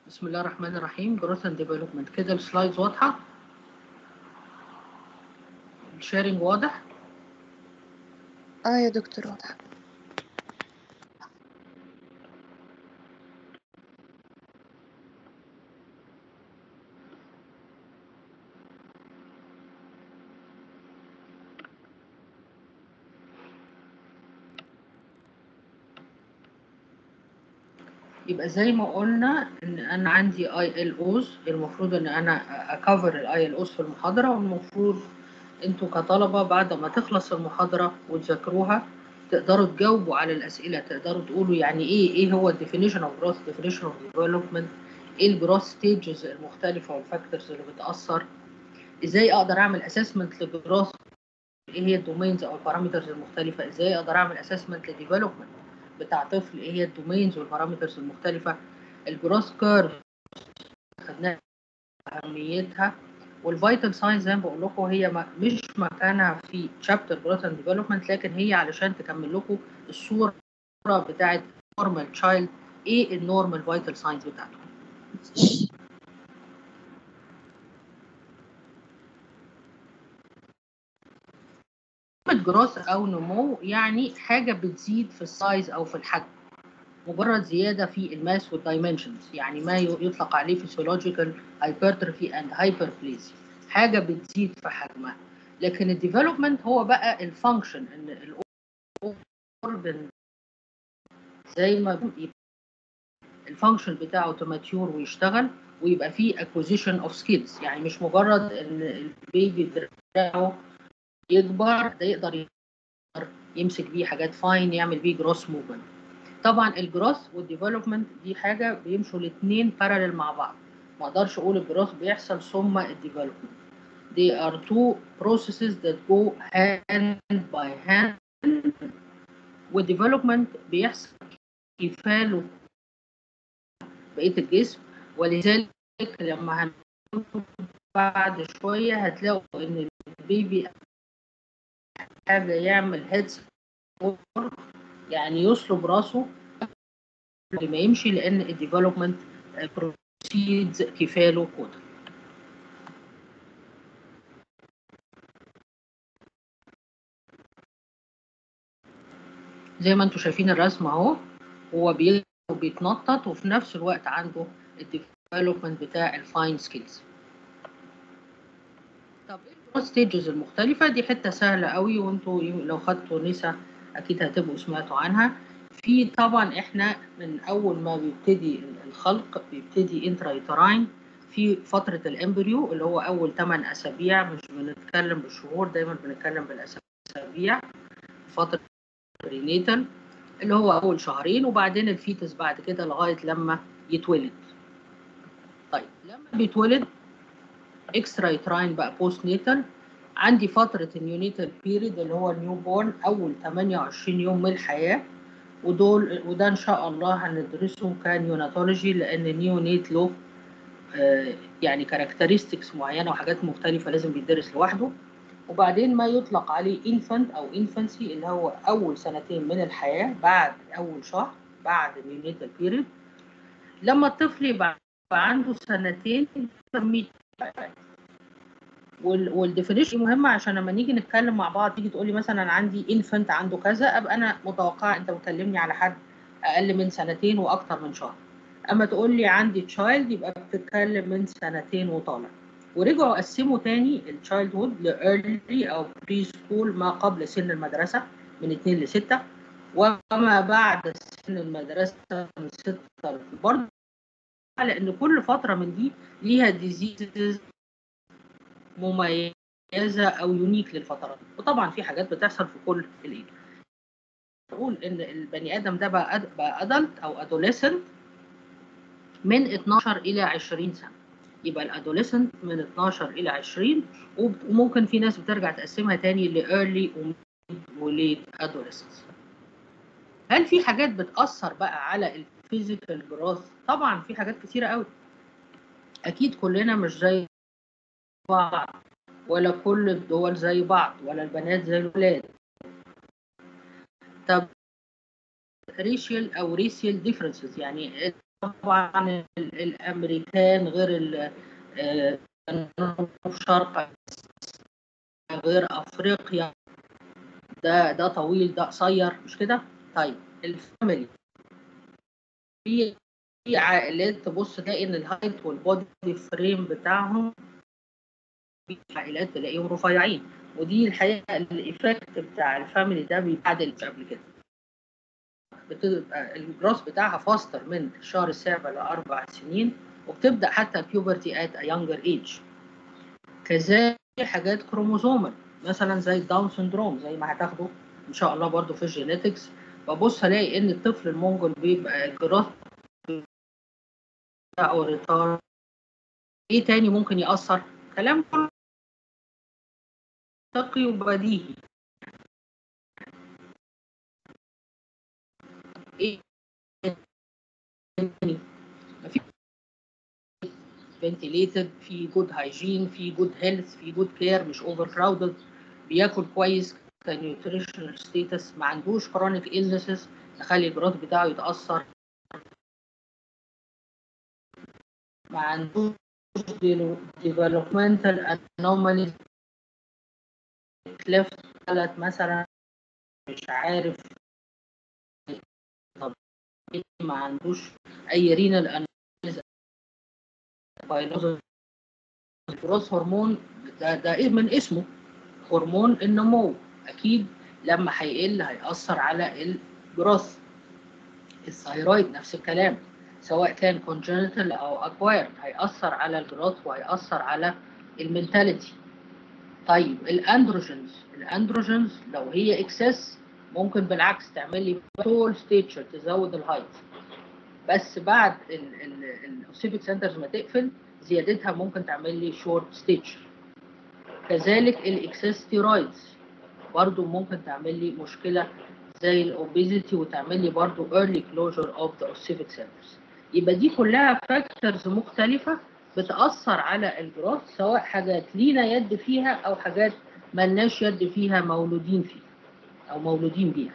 بسم الله الرحمن الرحيم جروث اند ديفلوبمنت كده السلايدز واضحه الشيرنج واضح اه يا دكتور واضح يبقى زي ما قلنا ان انا عندي اي ال اوز المفروض ان انا اكفر الاي ال اوز في المحاضره والمفروض انتوا كطلبه بعد ما تخلص المحاضره وتذاكروها تقدروا تجاوبوا على الاسئله تقدروا تقولوا يعني ايه ايه هو الديفينيشن اوف جروث ديفينيشن اوف ديفلوبمنت ايه الجروث ستيجز المختلفه والفاكتورز اللي بتاثر ازاي اقدر اعمل اسسمنت للجروث ايه هي الدومينز او البارامترز المختلفه ازاي اقدر اعمل اسسمنت للديفلوبمنت بتاع طفل ايه هي الدومينز والبارامترز المختلفه الجروث كيرف خدناها اهميتها والفيتال ساينز زي ما بقول لكم هي ما مش مكانها في شابتر جروث اند ديفلوبمنت لكن هي علشان تكمل لكم الصوره بتاعت نورمال تشايلد ايه النورمال فيتال ساينز بتاعته كلمة جروث أو نمو يعني حاجة بتزيد في السايز أو في الحجم مجرد زيادة في الماس والدايمنشنز يعني ما يطلق عليه فيسيولوجيكال هايبرتروفي اند هايبربليزيا حاجة بتزيد في حجمها لكن الديفلوبمنت هو بقى الفانكشن ان الاورجن زي ما الفانكشن بتاعه تماتيور ويشتغل ويبقى فيه acquisition of skills يعني مش مجرد ان البيبي بتاعه يكبر ده يقدر يقدر يمسك بيه حاجات فاين يعمل بيه جروس موفمنت طبعا الجروث والديفلوبمنت دي حاجه بيمشوا الاثنين بارالل مع بعض ما اقدرش اقول الجروث بيحصل ثم الديفلوبمنت they are two processes that go hand by hand والديفلوبمنت بيحصل كفاله بقيه الجسم ولذلك لما هنشوف بعد شويه هتلاقوا ان البيبي حاجه يعمل هيدز يعني يصلب راسه قبل ما يمشي لان الديفلوبمنت بروسيدز كفاله كوتا زي ما انتم شايفين الرسم اهو هو بيتنطط وفي نفس الوقت عنده الديفلوبمنت بتاع الفاين سكيلز طب ايه ستيجز المختلفة دي حتة سهلة قوي وانتوا لو خدتوا نسا اكيد هتبقوا سمعتوا عنها في طبعا احنا من اول ما بيبتدي الخلق بيبتدي انترايتراين في فترة الامبريو اللي هو اول 8 اسابيع مش بنتكلم بالشهور دايما بنتكلم بالاسابيع فترة برينيتال اللي هو اول شهرين وبعدين الفيتس بعد كده لغاية لما يتولد طيب لما بيتولد اكسترا يتراين بقى بوست نيتال عندي فترة النيونيتال بيريد اللي هو النيو بورن أول 28 يوم من الحياة ودول وده إن شاء الله هندرسه كنيوناتولوجي لأن النيونيت له آه يعني كاركترستكس معينة وحاجات مختلفة لازم بيدرس لوحده وبعدين ما يطلق عليه انفانت أو انفانسي اللي هو أول سنتين من الحياة بعد أول شهر بعد النيونيتال بيريد لما الطفل يبقى عنده سنتين نسميه والديفينيشن مهمه عشان لما نيجي نتكلم مع بعض تيجي تقول لي مثلا انا عندي انفنت عنده كذا ابقى انا متوقعه انت بتكلمني على حد اقل من سنتين واكتر من شهر اما تقول لي عندي تشايلد يبقى بتتكلم من سنتين وطالع ورجعوا قسموا تاني التشايلد هود لايرلي او بري سكول ما قبل سن المدرسه من 2 ل 6 وما بعد سن المدرسه من 6 برضه لان كل فتره من دي ليها ديزيزز مميزه او يونيك للفترات وطبعا في حاجات بتحصل في كل الايد نقول ان البني ادم ده بقى بقى ادلت او ادوليسنت من 12 الى 20 سنه يبقى الادوليسنت من 12 الى 20 وممكن في ناس بترجع تقسمها تاني لايرلي وليت ادوليسنس هل في حاجات بتاثر بقى على الفيزيكال جروث طبعا في حاجات كتيره قوي اكيد كلنا مش زي بعض ولا كل الدول زي بعض ولا البنات زي الولاد طب ريشيال او ريسيال ديفرنسز يعني طبعا ال- الامريكان غير ال- آه، شرق غير افريقيا ده ده طويل ده قصير مش كده طيب الفاميلي في في عائلات تبص تلاقي ان الهايت والبودي فريم بتاعهم في عائلات تلاقيهم رفيعين ودي الحقيقه الايفكت بتاع الفاميلي ده بيتعدل مش قبل كده بتبقى الجروس بتاعها فاستر من الشهر السابع لاربع سنين وبتبدا حتى البيوبرتي ات يونجر ايج كذلك حاجات كروموزومال مثلا زي الداون سندروم زي ما هتاخده ان شاء الله برضو في الجينيتكس ببص الاقي ان الطفل المونجول بيبقى الجروث او ريتار ايه تاني ممكن ياثر كلام كله منطقي وبديهي ايه تاني مفيش فنتيليتد في جود هايجين في جود هيلث في جود كير مش اوفر كراودد بياكل كويس كنيوتريشنال ستيتس ما عندوش كرونيك illnesses تخلي الجروث بتاعه يتاثر ما عندوش developmental anomalies left ثلاث مثلا مش عارف طب إيه ما عندوش اي رينال الجروث هرمون ده ده إيه من اسمه هرمون النمو اكيد لما هيقل هيأثر على الجروث الثايرويد نفس الكلام سواء كان congenital او acquired هيأثر على الجروث وهيأثر على المنتاليتي طيب الاندروجينز الاندروجينز لو هي اكسس ممكن بالعكس تعمل لي تول ستيتشر تزود الهايت بس بعد الاوسيفيك سنترز ما تقفل زيادتها ممكن تعمل لي شورت ستيتشر كذلك الاكسس ستيرويدز برضو ممكن تعمل لي مشكله زي الاوبيزيتي وتعمل لي برضو early closure of the ossific centers يبقى دي كلها فاكتورز مختلفه بتاثر على الجروث سواء حاجات لينا يد فيها او حاجات ملناش يد فيها مولودين فيها او مولودين بيها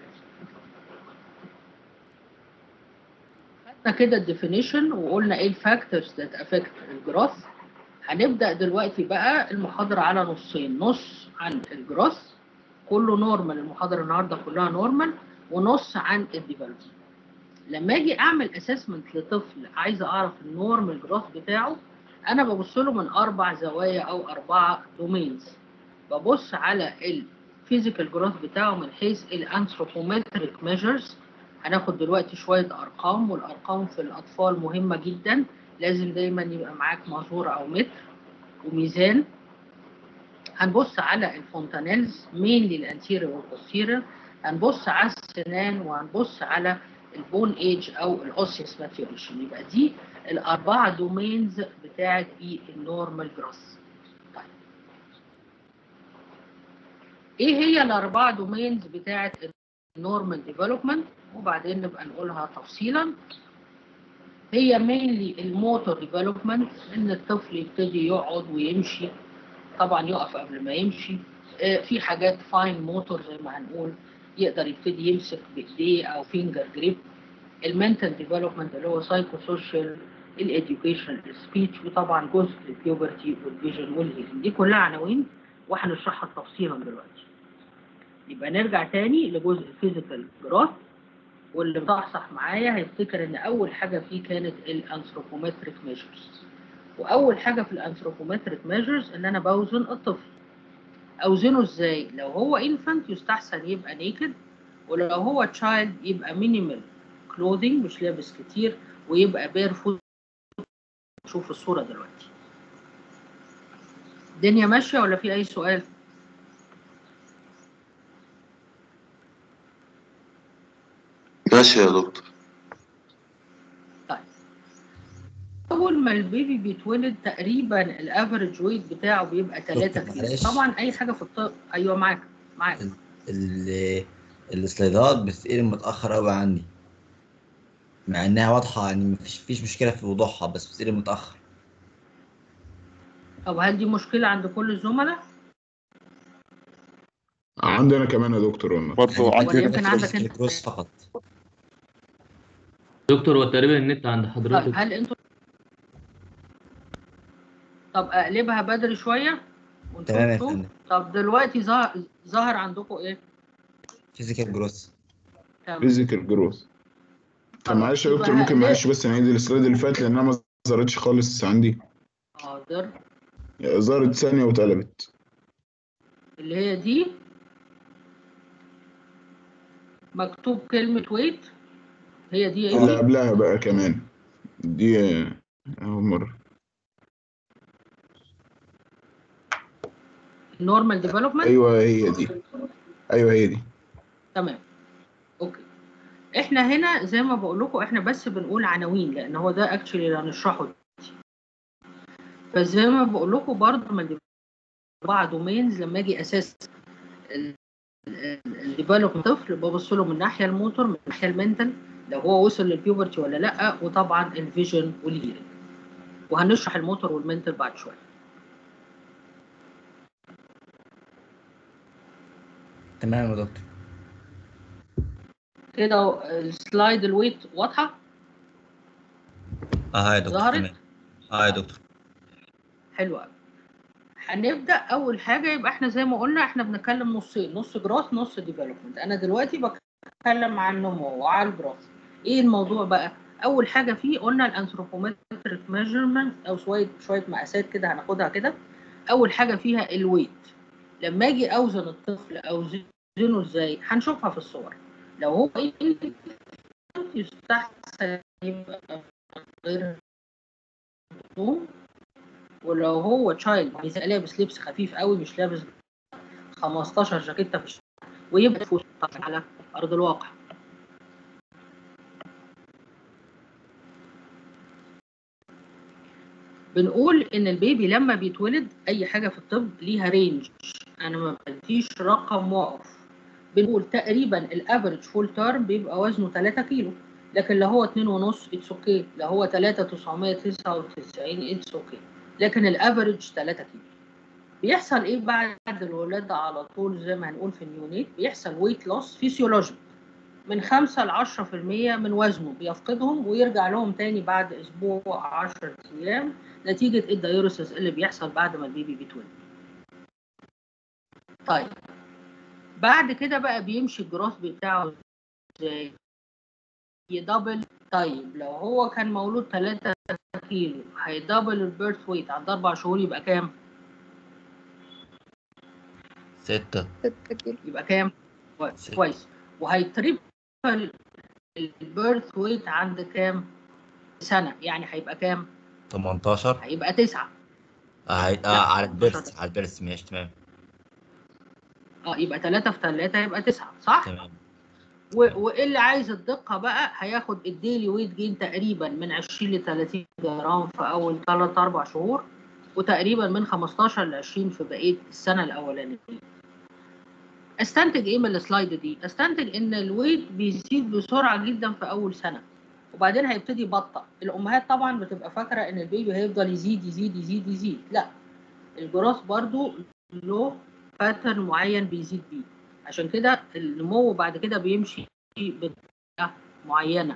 خدنا كده الديفينيشن وقلنا ايه الفاكتورز that affect الجروث هنبدا دلوقتي بقى المحاضره على نصين نص عن الجروث كله نورمال المحاضره النهارده كلها نورمال ونص عن الديفلوبمنت لما اجي اعمل اسسمنت لطفل عايزه اعرف النورمال جروث بتاعه انا ببص له من اربع زوايا او اربعه دومينز ببص على الفيزيكال جروث بتاعه من حيث الانثروبومتريك ميجرز هناخد دلوقتي شويه ارقام والارقام في الاطفال مهمه جدا لازم دايما يبقى معاك مازوره او متر وميزان هنبص على الفونتانيلز مينلي الانتيريور والبوستيريور هنبص على السنان وهنبص على البون ايج او الاوسيس ماتيوريشن يبقى دي الاربعه دومينز بتاعت ايه النورمال جروث طيب ايه هي الاربعه دومينز بتاعت النورمال ديفلوبمنت وبعدين نبقى نقولها تفصيلا هي مينلي الموتور ديفلوبمنت ان الطفل يبتدي يقعد ويمشي طبعا يقف قبل ما يمشي آه، في حاجات فاين موتور زي ما هنقول يقدر يبتدي يمسك بايديه او فينجر جريب المنتال ديفلوبمنت اللي هو سايكو سوشيال الاديوكيشن السبيتش وطبعا جزء البيوبرتي والفيجن والهيلينج دي كلها عناوين وهنشرحها تفصيلا دلوقتي يبقى نرجع تاني لجزء الفيزيكال جروث واللي مصحصح معايا هيفتكر ان اول حاجه فيه كانت الانثروبومتريك ميجرز واول حاجه في الانثروبومتريك ميجرز ان انا بوزن الطفل اوزنه ازاي لو هو انفانت يستحسن يبقى نيكد ولو هو تشايلد يبقى مينيمال كلوذينج مش لابس كتير ويبقى بير فوت شوف الصوره دلوقتي الدنيا ماشيه ولا في اي سؤال ماشي يا دكتور طيب اول ما البيبي بيتولد تقريبا الافريج ويت بتاعه بيبقى 3 دكتور، كيلو معلش. طبعا اي حاجه في الطب ايوه معاك معاك ال- السلايدات بتتقلب متأخر قوي عني مع انها واضحة يعني مفيش فيش مشكلة في وضوحها بس بتتقلب متأخر طب هل دي مشكله عند كل الزملاء عندنا كمان يا دكتور والله برضه يعني عندنا يمكن في عندك الكروس انت. فقط دكتور هو تقريبا النت عند طيب حضرتك هل انتوا طب اقلبها بدري شويه وانتوا تمام يا تشوفوا؟ فندم طب دلوقتي ظهر ظهر عندكم ايه فيزيكال جروث تمام فيزيكال جروث طب معلش يا يبقى دكتور ممكن هقلب- معلش بس نعيد السلايد اللي فات لانها ما ظهرتش خالص عندي حاضر ظهرت ثانية واتقلبت اللي هي دي مكتوب كلمة ويت هي دي اللي ايه قبلها بقى كمان دي آه، أول مرة نورمال ديفلوبمنت أيوه هي دي أيوه هي دي تمام اوكي احنا هنا زي ما بقول لكم احنا بس بنقول عناوين لان هو ده اكشلي اللي هنشرحه دلوقتي. فزي ما بقول لكم برضه ما اربعه دومينز لما اجي اساس الديفلوبمنت طفل ببص له من الناحيه الموتور من الناحيه المنتال لو هو وصل للبيوبرتي ولا لا وطبعا الفيجن والهيرنج وهنشرح الموتور والمنتال بعد شويه تمام يا دكتور كده السلايد الويت واضحه اه يا دكتور ظهرت؟ تمام اه يا دكتور حلو قوي هنبدا اول حاجه يبقى احنا زي ما قلنا احنا بنتكلم نصين نص جراث نص ديفلوبمنت انا دلوقتي بتكلم عن النمو وعلى الجراث ايه الموضوع بقى اول حاجه فيه قلنا الانثروبومتريك ميجرمنت او شويه شويه مقاسات كده هناخدها كده اول حاجه فيها الويت لما اجي اوزن الطفل اوزنه ازاي هنشوفها في الصور لو هو يستحسن يبقى غير هدوم ولو هو تشايلد عايز لابس لبس خفيف قوي مش لابس 15 جاكيته في الشارع ويبقى فوق على ارض الواقع بنقول ان البيبي لما بيتولد اي حاجه في الطب ليها رينج انا ما بديش رقم واقف بنقول تقريبا الافريج فول تيرم بيبقى وزنه 3 كيلو لكن لو هو 2 ونص اتس اوكي لو هو 3 999 اتس اوكي لكن الافريج 3 كيلو بيحصل ايه بعد الولاده على طول زي ما هنقول في النيونيت بيحصل ويت لوس فيسيولوجيك من 5 ل 10% من وزنه بيفقدهم ويرجع لهم تاني بعد اسبوع 10 ايام نتيجه الدايوريسيس اللي بيحصل بعد ما البيبي بيتولد. طيب بعد كده بقى بيمشي الجروث بتاعه ازاي؟ يدبل طيب لو هو كان مولود 3 كيلو هيدبل البيرث ويت عند اربع شهور يبقى كام؟ ستة ستة كيلو يبقى كام؟ كويس ستة. كويس وهيتريبل البيرث ويت عند كام؟ سنة يعني هيبقى كام؟ 18 هيبقى تسعة آه, هي- لا، آه على 18 البرس على البرس ماشي تمام اه يبقى 3 في 3 يبقى 9 صح؟ تمام و- واللي عايز الدقة بقى هياخد الديلي ويت جين تقريبا من 20 ل 30 جرام في أول 3 4 شهور وتقريبا من 15 ل 20 في بقية السنة الأولانية. استنتج ايه من السلايد دي؟ استنتج ان الويت بيزيد بسرعة جدا في أول سنة وبعدين هيبتدي يبطأ. الأمهات طبعا بتبقى فاكرة ان البيبي هيفضل يزيد يزيد يزيد يزيد، لا الجراث برضو له باترن معين بيزيد بيه. عشان كده النمو بعد كده بيمشي بطريقه معينه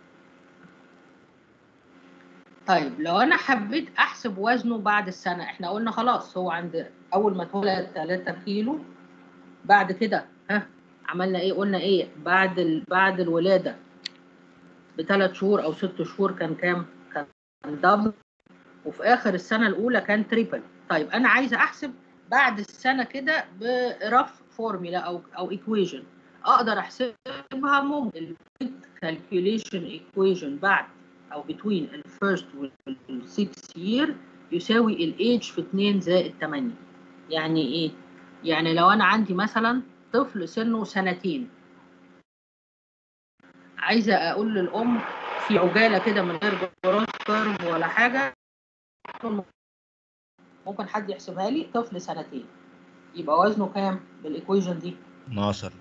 طيب لو انا حبيت احسب وزنه بعد السنه احنا قلنا خلاص هو عند اول ما اتولد 3 كيلو بعد كده ها عملنا ايه قلنا ايه بعد ال... بعد الولاده بثلاث شهور او ست شهور كان كام كان دبل وفي اخر السنه الاولى كان تريبل طيب انا عايزه احسب بعد السنه كده برف فورميلا او او ايكويشن اقدر احسبها ممكن كالكوليشن ايكويشن بعد او بتوين الفيرست والسكس يير يساوي الايدج في 2 زائد 8 يعني ايه يعني لو انا عندي مثلا طفل سنه سنتين عايزه اقول للام في عجاله كده من غير جراس كيرف ولا حاجه ممكن حد يحسبها لي طفل سنتين يبقى وزنه كام بالايكويشن دي 12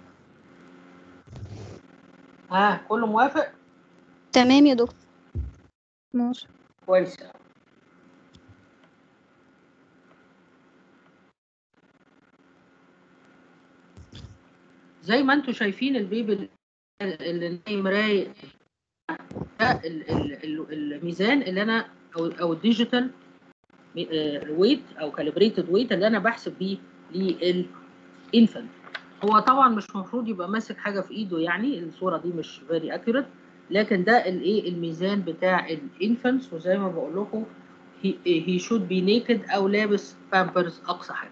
ها كله موافق تمام يا دكتور 12 كويس زي ما انتم شايفين البيبي اللي نايم رايق ده ال- ال- ال- الميزان اللي انا او او الديجيتال ويت او كاليبريتد ويت اللي انا بحسب بيه للانفنت هو طبعا مش المفروض يبقى ماسك حاجه في ايده يعني الصوره دي مش فيري اكيوريت لكن ده الايه الميزان بتاع الانفنتس وزي ما بقول لكم هي شود بي نيكد او لابس بامبرز اقصى حاجه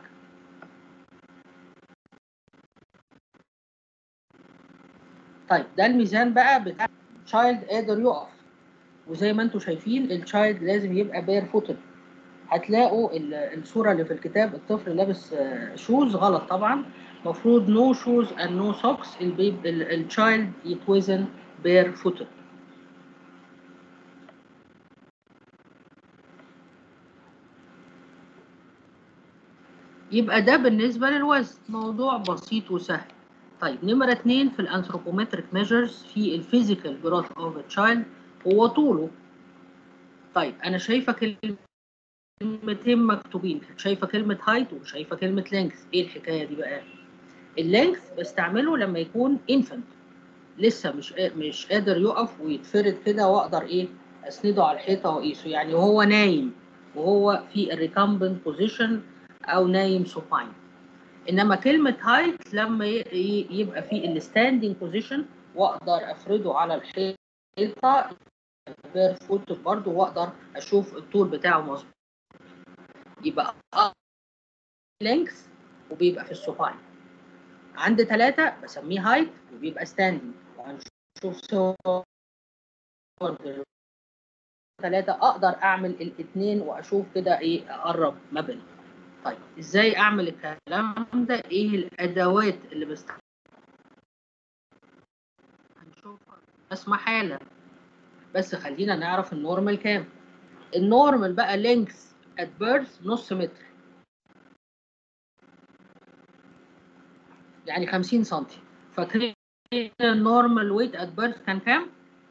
طيب ده الميزان بقى بتاع تشايلد قادر يقف وزي ما انتم شايفين التشايلد لازم يبقى بير فوتد هتلاقوا ال- الصوره اللي في الكتاب الطفل لابس شوز غلط طبعا المفروض نو شوز اند نو سوكس البيب التشايلد يتوزن بير فوتد يبقى ده بالنسبه للوزن موضوع بسيط وسهل طيب نمرة اتنين في الانثروبومتريك ميجرز في الفيزيكال جروث اوف تشايلد هو طوله طيب انا شايفه كلمتين مكتوبين شايفه كلمه هايت وشايفه كلمه لينث ايه الحكايه دي بقى اللينث بستعمله لما يكون انفنت لسه مش قا- مش قادر يقف ويتفرد كده واقدر ايه اسنده على الحيطه واقيسه يعني وهو نايم وهو في الريكامبنت بوزيشن او نايم سوباين انما كلمه هايت لما ي- ي- يبقى في الستاندنج بوزيشن واقدر افرده على الحيطه بير فوت برضه واقدر اشوف الطول بتاعه مظبوط يبقى لينكس وبيبقى في السوباين عند ثلاثة بسميه هايت وبيبقى ستاندنج وهنشوف صور ثلاثة أقدر أعمل الاثنين وأشوف كده إيه أقرب ما بينهم. طيب إزاي أعمل الكلام ده؟ إيه الأدوات اللي بستخدمها؟ هنشوفها اسمع حالا بس خلينا نعرف النورمال كام. النورمال بقى لينكس ات بيرث نص متر. يعني 50 سم. فاكرين النورمال ويت ات بيرث كان كام؟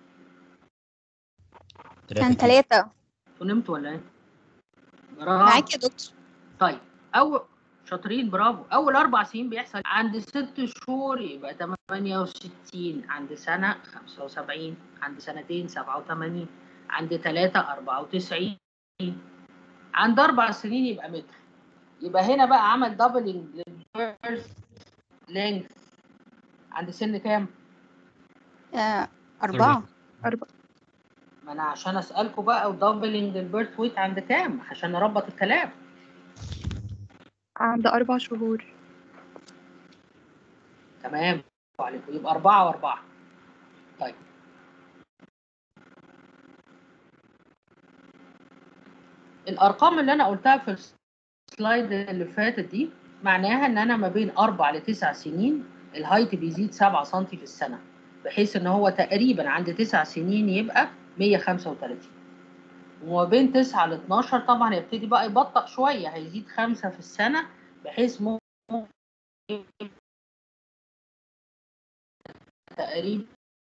كان ثلاثة انتوا نمتوا ولا ايه؟ برافو معاك يا دكتور طيب اول شاطرين برافو اول اربع سنين بيحصل عند ست شهور يبقى 68 عند سنه 75 عند سنتين 87 عند ثلاثه 94 عند اربع سنين يبقى متر يبقى هنا بقى عمل دبلنج للبيرث لينث عند سن كام؟ آه أربعة أربعة ما انا عشان اسالكم بقى ودبلنج للبيرث ويت عند كام؟ عشان نربط الكلام عند أربع شهور تمام برافو عليكم يبقى أربعة وأربعة طيب الأرقام اللي أنا قلتها في السلايد اللي فاتت دي معناها إن أنا ما بين أربع لتسع سنين الهايت بيزيد سبعة سنتي في السنة بحيث إن هو تقريبا عند تسع سنين يبقى 135 وما بين 9 ل 12 طبعا هيبتدي بقى يبطأ شوية هيزيد خمسة في السنة بحيث ممكن تقريبا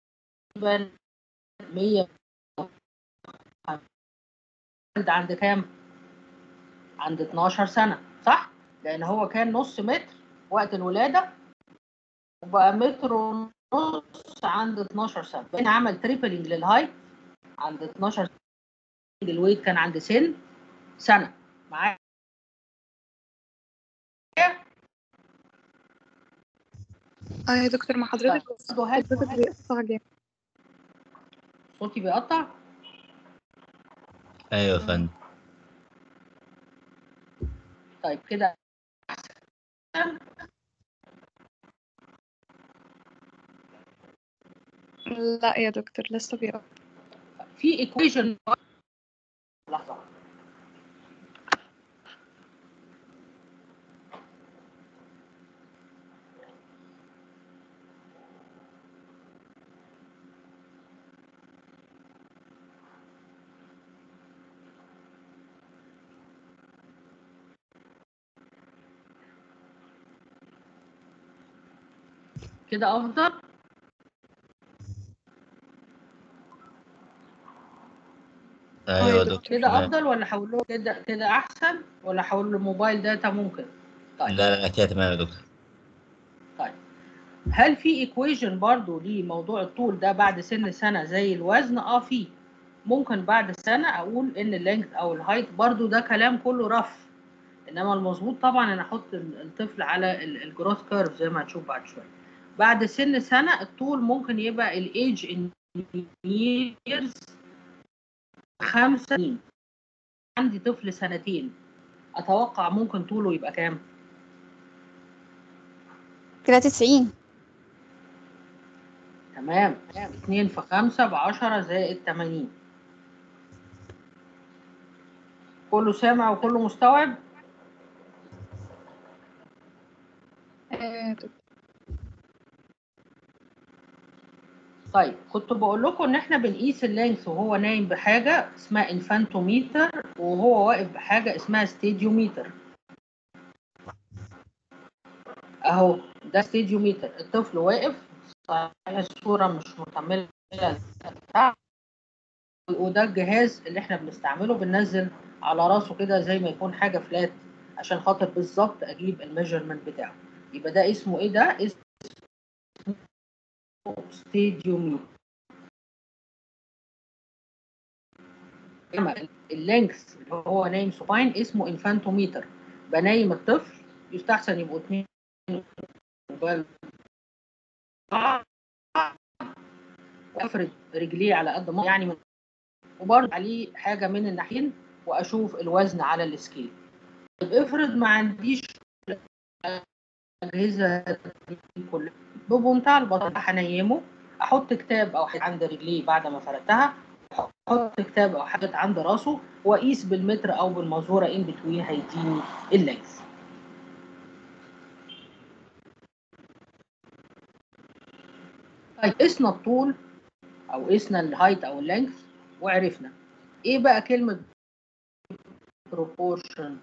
100 عند كام؟ عند 12 سنة صح؟ لأن هو كان نص متر وقت الولادة وبقى متر ونص عند 12 سنة بقينا عمل تريبلينج للهايت عند 12 سنة الويت كان عند سن سنة معايا اه يا دكتور مع حضرتك برضه هات حضرتك بيقطع جامد صوتي بيقطع ايوه يا فندم طيب كده لا يا دكتور لسه بيقطع في ايكويشن لحظة كده افضل ايوه يا دكتور كده تمام. افضل ولا احول له كده كده احسن ولا احول له موبايل داتا ممكن طيب لا لا كده تمام يا دكتور طيب هل في ايكويجن برضو لموضوع الطول ده بعد سن سنه زي الوزن اه في ممكن بعد سنه اقول ان اللينث او الهايت برضو ده كلام كله رف انما المظبوط طبعا انا احط ال- الطفل على الجروث كيرف زي ما هتشوف بعد شويه بعد سن سنه الطول ممكن يبقى الايج ان ييرز خمس سنين عندي طفل سنتين اتوقع ممكن طوله يبقى كام كده تسعين تمام 2 في 5 ب 10 زائد 80 كله سامع وكله مستوعب آه، دكتور. طيب كنت بقول لكم ان احنا بنقيس اللينث وهو نايم بحاجه اسمها انفانتوميتر وهو واقف بحاجه اسمها ستيديوميتر اهو ده ستيديوميتر الطفل واقف صحيح الصوره مش مكمله وده الجهاز اللي احنا بنستعمله بننزل على راسه كده زي ما يكون حاجه فلات عشان خاطر بالظبط اجيب الميجرمنت بتاعه يبقى ده اسمه ايه ده اسمه ستيديوميتر اما اللينكس اللي هو نايم سوباين اسمه انفانتوميتر بنايم الطفل يستحسن يبقوا اتنين قبال بعض، وافرد رجليه على قد ما يعني من وبرضه عليه حاجه من الناحيتين واشوف الوزن على السكيل طيب افرض ما عنديش الاجهزه دي كلها بمنتهى البساطه هنيمه احط كتاب او حاجه عند رجليه بعد ما فردتها احط كتاب او حاجه عند راسه واقيس بالمتر او بالمزوره ان بتوين هيديني اللينث طيب قسنا الطول او قسنا الهايت او اللينث وعرفنا ايه بقى كلمه proportion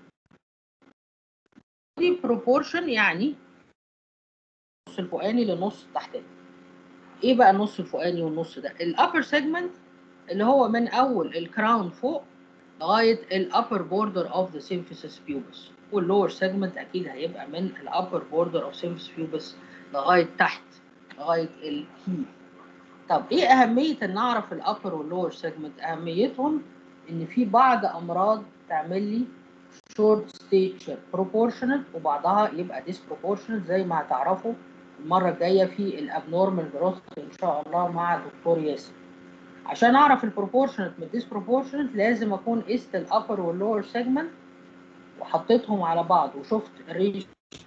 دي proportion يعني النص الفوقاني للنص التحتاني ايه بقى النص الفوقاني والنص ده الابر سيجمنت اللي هو من اول الكراون فوق لغايه الابر بوردر اوف ذا symphysis pubis واللور سيجمنت اكيد هيبقى من الابر بوردر اوف symphysis pubis لغايه تحت لغايه الهيل طب ايه اهميه ان اعرف الابر واللور سيجمنت اهميتهم ان في بعض امراض تعمل لي شورت ستيتشر بروبورشنال وبعضها يبقى disproportional زي ما هتعرفوا المره الجايه في الابنورمال جروث ان شاء الله مع الدكتور ياسر عشان اعرف البروبورشنال من الديسبروبورشنال لازم اكون قست الابر واللور سيجمنت وحطيتهم على بعض وشفت الريش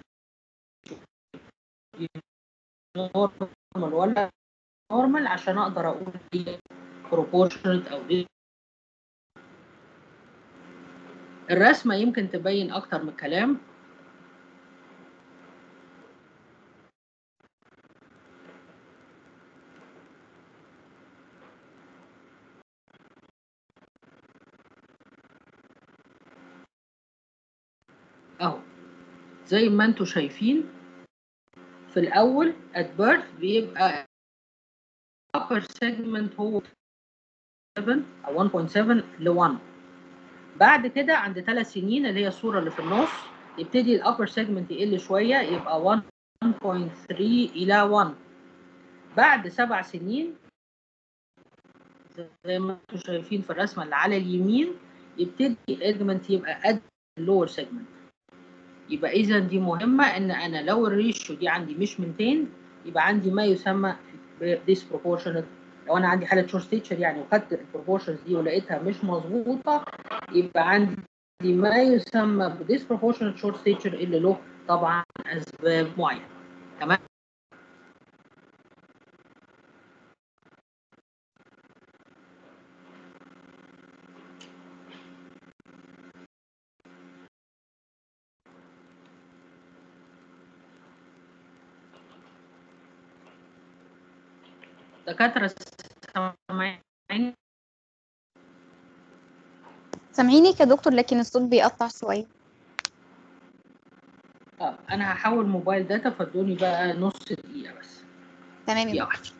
نورمال ولا نورمال عشان اقدر اقول ايه بروبورشنال او دي الرسمه يمكن تبين اكتر من الكلام اهو زي ما انتم شايفين في الاول at birth بيبقى upper segment هو 7 او 1.7 ل 1 بعد كده عند ثلاث سنين اللي هي الصوره اللي في النص يبتدي الابر سيجمنت يقل شويه يبقى 1.3 الى 1 بعد سبع سنين زي ما انتم شايفين في الرسمه اللي على اليمين يبتدي الاجمنت يبقى قد اللور سيجمنت يبقى اذا دي مهمه ان انا لو الريشيو دي عندي مش 200 يبقى عندي ما يسمى disproportionate لو انا عندي حاله شورت ستيتشر يعني وخدت البروبورشنز دي ولقيتها مش مظبوطه يبقى عندي ما يسمى بديسبروبورشنال شورت ستيتشر اللي له طبعا اسباب معينه تمام دكاتره سامعين سامعيني يا دكتور لكن الصوت بيقطع شوية اه انا هحول موبايل داتا فادوني بقى نص دقيقه بس تمام يا دقيقه دكتور واحده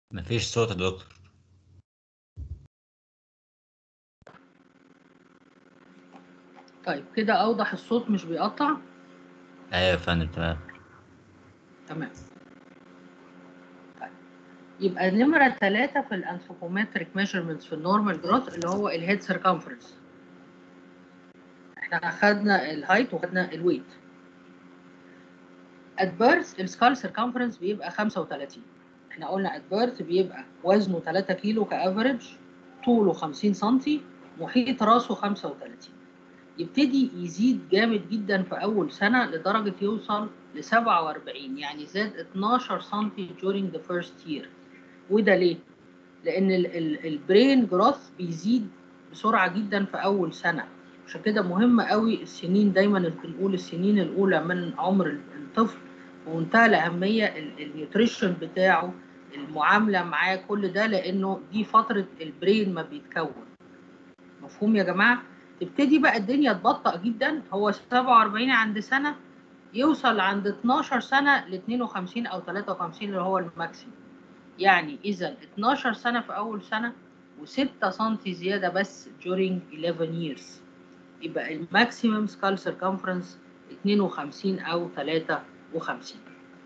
مفيش صوت يا دكتور طيب كده اوضح الصوت مش بيقطع ايوه يا فندم تمام تمام طيب يبقى نمرة ثلاثة في الانثروبومتريك ميجرمنتس في النورمال جروث اللي هو الهيد سيركمفرنس احنا اخدنا الهايت واخدنا الويت at birth السكال سيركمفرنس بيبقى 35 احنا قلنا at birth بيبقى وزنه 3 كيلو كافريج طوله 50 سنتي محيط راسه 35 يبتدي يزيد جامد جدا في اول سنه لدرجه يوصل ل 47 يعني زاد 12 سم during the first year وده ليه؟ لان البرين جروث بيزيد بسرعه جدا في اول سنه عشان كده مهم قوي السنين دايما بنقول السنين الاولى من عمر الطفل بمنتهى الاهميه النيوتريشن بتاعه المعامله معاه كل ده لانه دي فتره البرين ما بيتكون مفهوم يا جماعه؟ تبتدي بقى الدنيا تبطأ جدا هو 47 عند سنة يوصل عند 12 سنة ل 52 أو 53 اللي هو الماكسيموم يعني إذا 12 سنة في أول سنة و6 سم زيادة بس during 11 years يبقى الماكسيمم سكال سيركمفرنس 52 أو 53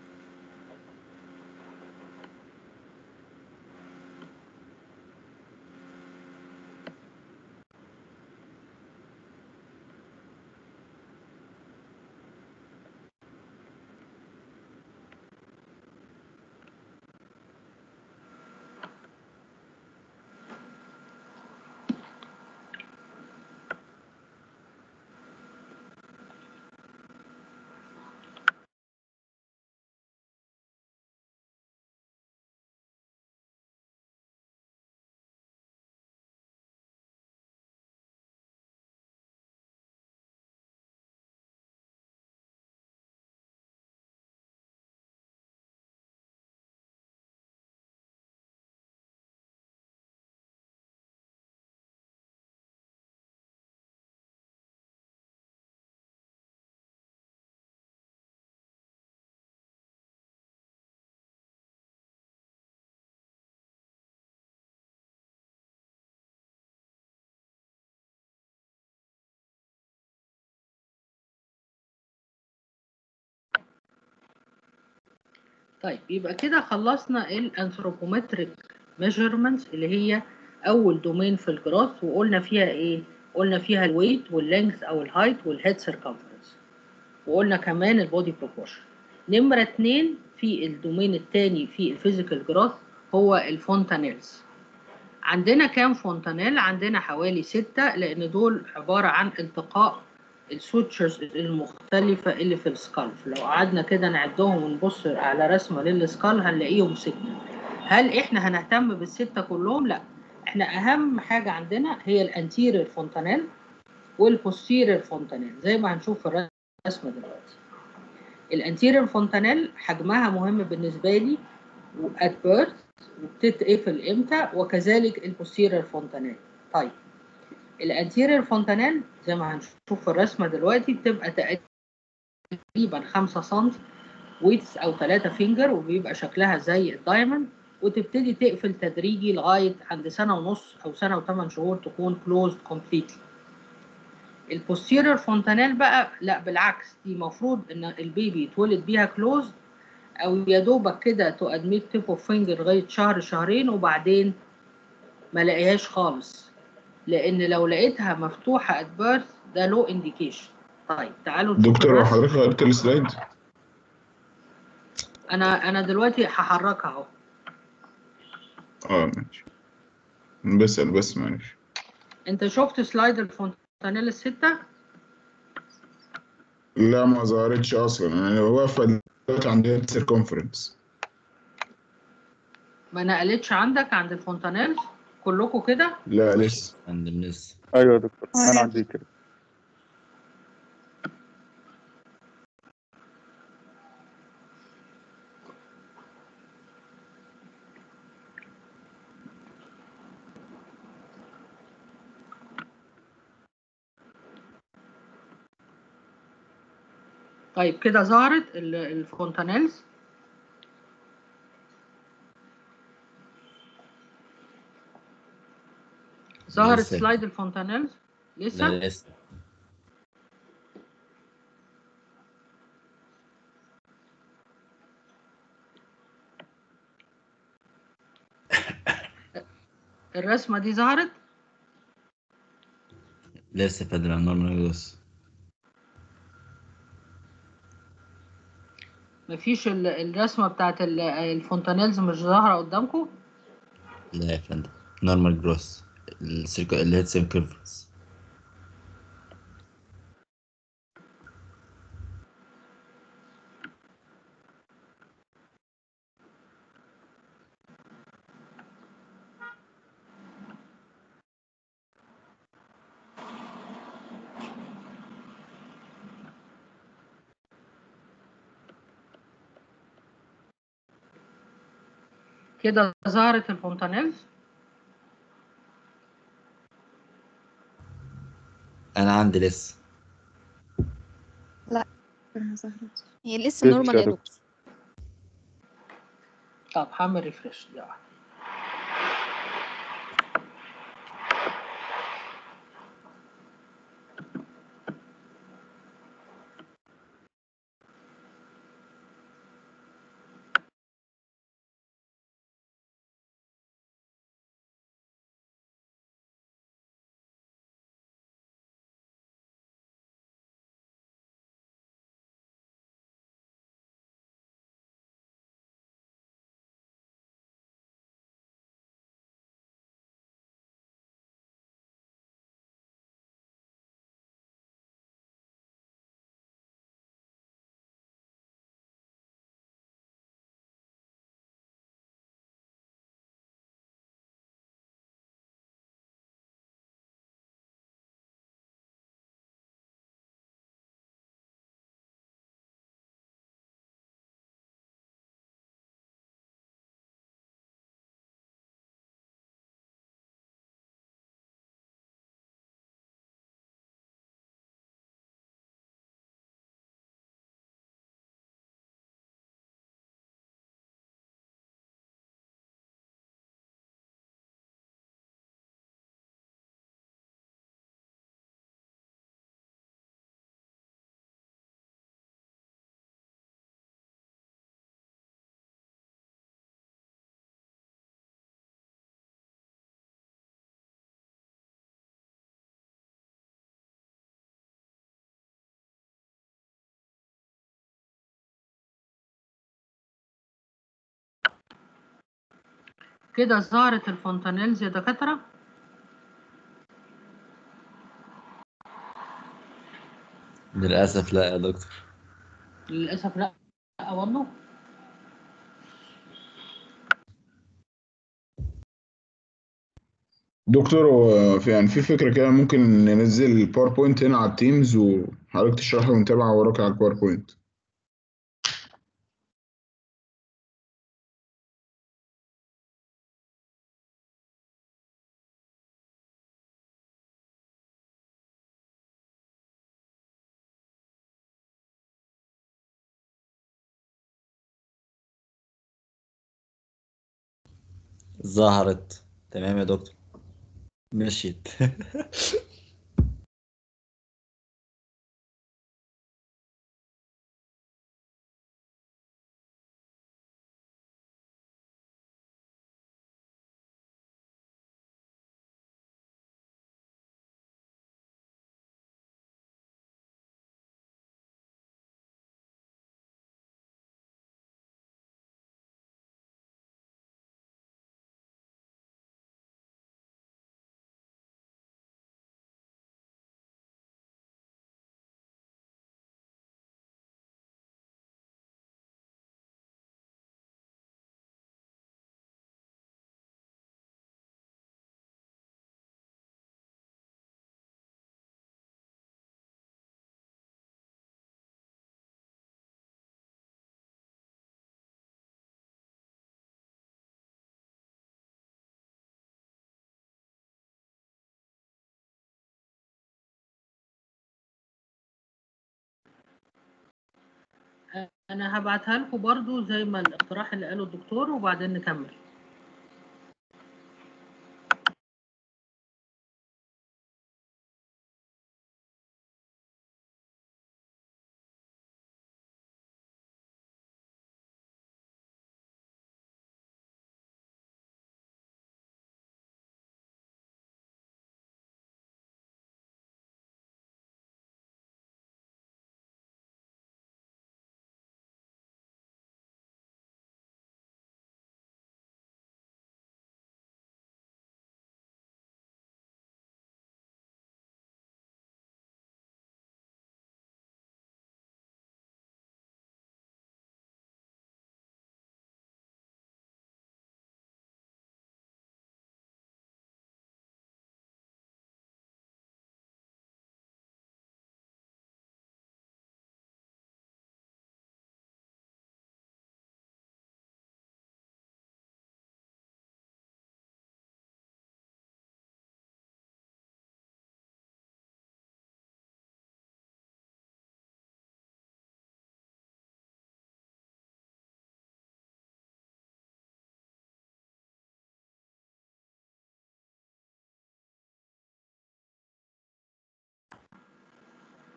طيب يبقى كده خلصنا الانثروبومتريك ميجرمنتس اللي هي اول دومين في الجراث وقلنا فيها ايه قلنا فيها الويت واللينث او الهايت والهيد سيركمفرنس وقلنا كمان البودي بروبورشن نمرة اتنين في الدومين الثاني في الفيزيكال جراث هو الفونتانيلز عندنا كام فونتانيل عندنا حوالي ستة لان دول عبارة عن التقاء السوتشرز المختلفة اللي في السكال لو قعدنا كده نعدهم ونبص على رسمة للسكال هنلاقيهم ستة هل احنا هنهتم بالستة كلهم؟ لا احنا اهم حاجة عندنا هي الانتيرير فونتانيل والبوستيرير فونتانيل زي ما هنشوف في الرسمة دلوقتي الانتيرير فونتانيل حجمها مهم بالنسبة لي وات بيرث وبتتقفل امتى وكذلك البوستيرير فونتانيل طيب الانتيرير فونتانيل زي ما هنشوف في الرسمه دلوقتي بتبقى تقريبا 5 سم ويتس او 3 فينجر وبيبقى شكلها زي الدايموند وتبتدي تقفل تدريجي لغايه عند سنه ونص او سنه وثمان شهور تكون كلوزد كومبليتلي البوستيرير فونتانيل بقى لا بالعكس دي المفروض ان البيبي يتولد بيها كلوزد او يا دوبك كده تو ادميت تيب اوف فينجر لغايه شهر شهرين وبعدين ما لاقيهاش خالص لان لو لقيتها مفتوحه ات بيرث ده لو انديكيشن طيب تعالوا نشوف دكتور الرسم. حضرتك غيرت السلايد انا انا دلوقتي هحركها اهو اه ماشي بسأل بس معلش انت شفت سلايد الفونتانيل الستة لا ما ظهرتش اصلا انا واقفه دلوقتي عند السيركمفرنس ما نقلتش عندك عند الفونتانيل كلكم كده لا لسه فندم لسه ايوه يا دكتور آه. انا عندي كده طيب كده ظهرت ال- الفونتانيلز ظهرت لسه. سلايد الفونتانيلز لسه لا لسه الرسمه دي ظهرت لسه فاضل على النورمال جروس مفيش ال- الرسمه بتاعت ال- الفونتانيلز مش ظاهره قدامكم لا يا فندم نورمال جروس السيركل الهيد سيركمفرنس كده ظهرت الفونتانيلز انا عندي لسه ما ظهرتش. هي لسه لسه نورمال يا يا دكتور طب هعمل ريفرش دي واحدة. كده ظهرت الفونتانيلز يا دكاترة للاسف لا يا دكتور للأسف لا لا والله دكتور هو في يعني في فكرة كده ممكن ننزل الباوربوينت هنا على التيمز وحضرتك تشرحه ونتابع وراك على الباوربوينت ظهرت تمام يا دكتور مشيت أنا هبعتها لكم برضو زي ما الاقتراح اللي قاله الدكتور وبعدين نكمل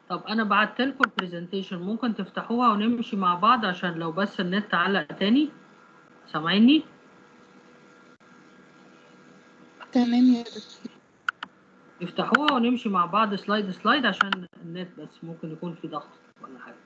طب انا بعت لكم البرزنتيشن ممكن تفتحوها ونمشي مع بعض عشان لو بس النت علق تاني سامعيني تمام يا دكتور افتحوها ونمشي مع بعض سلايد سلايد عشان النت بس ممكن يكون في ضغط ولا حاجه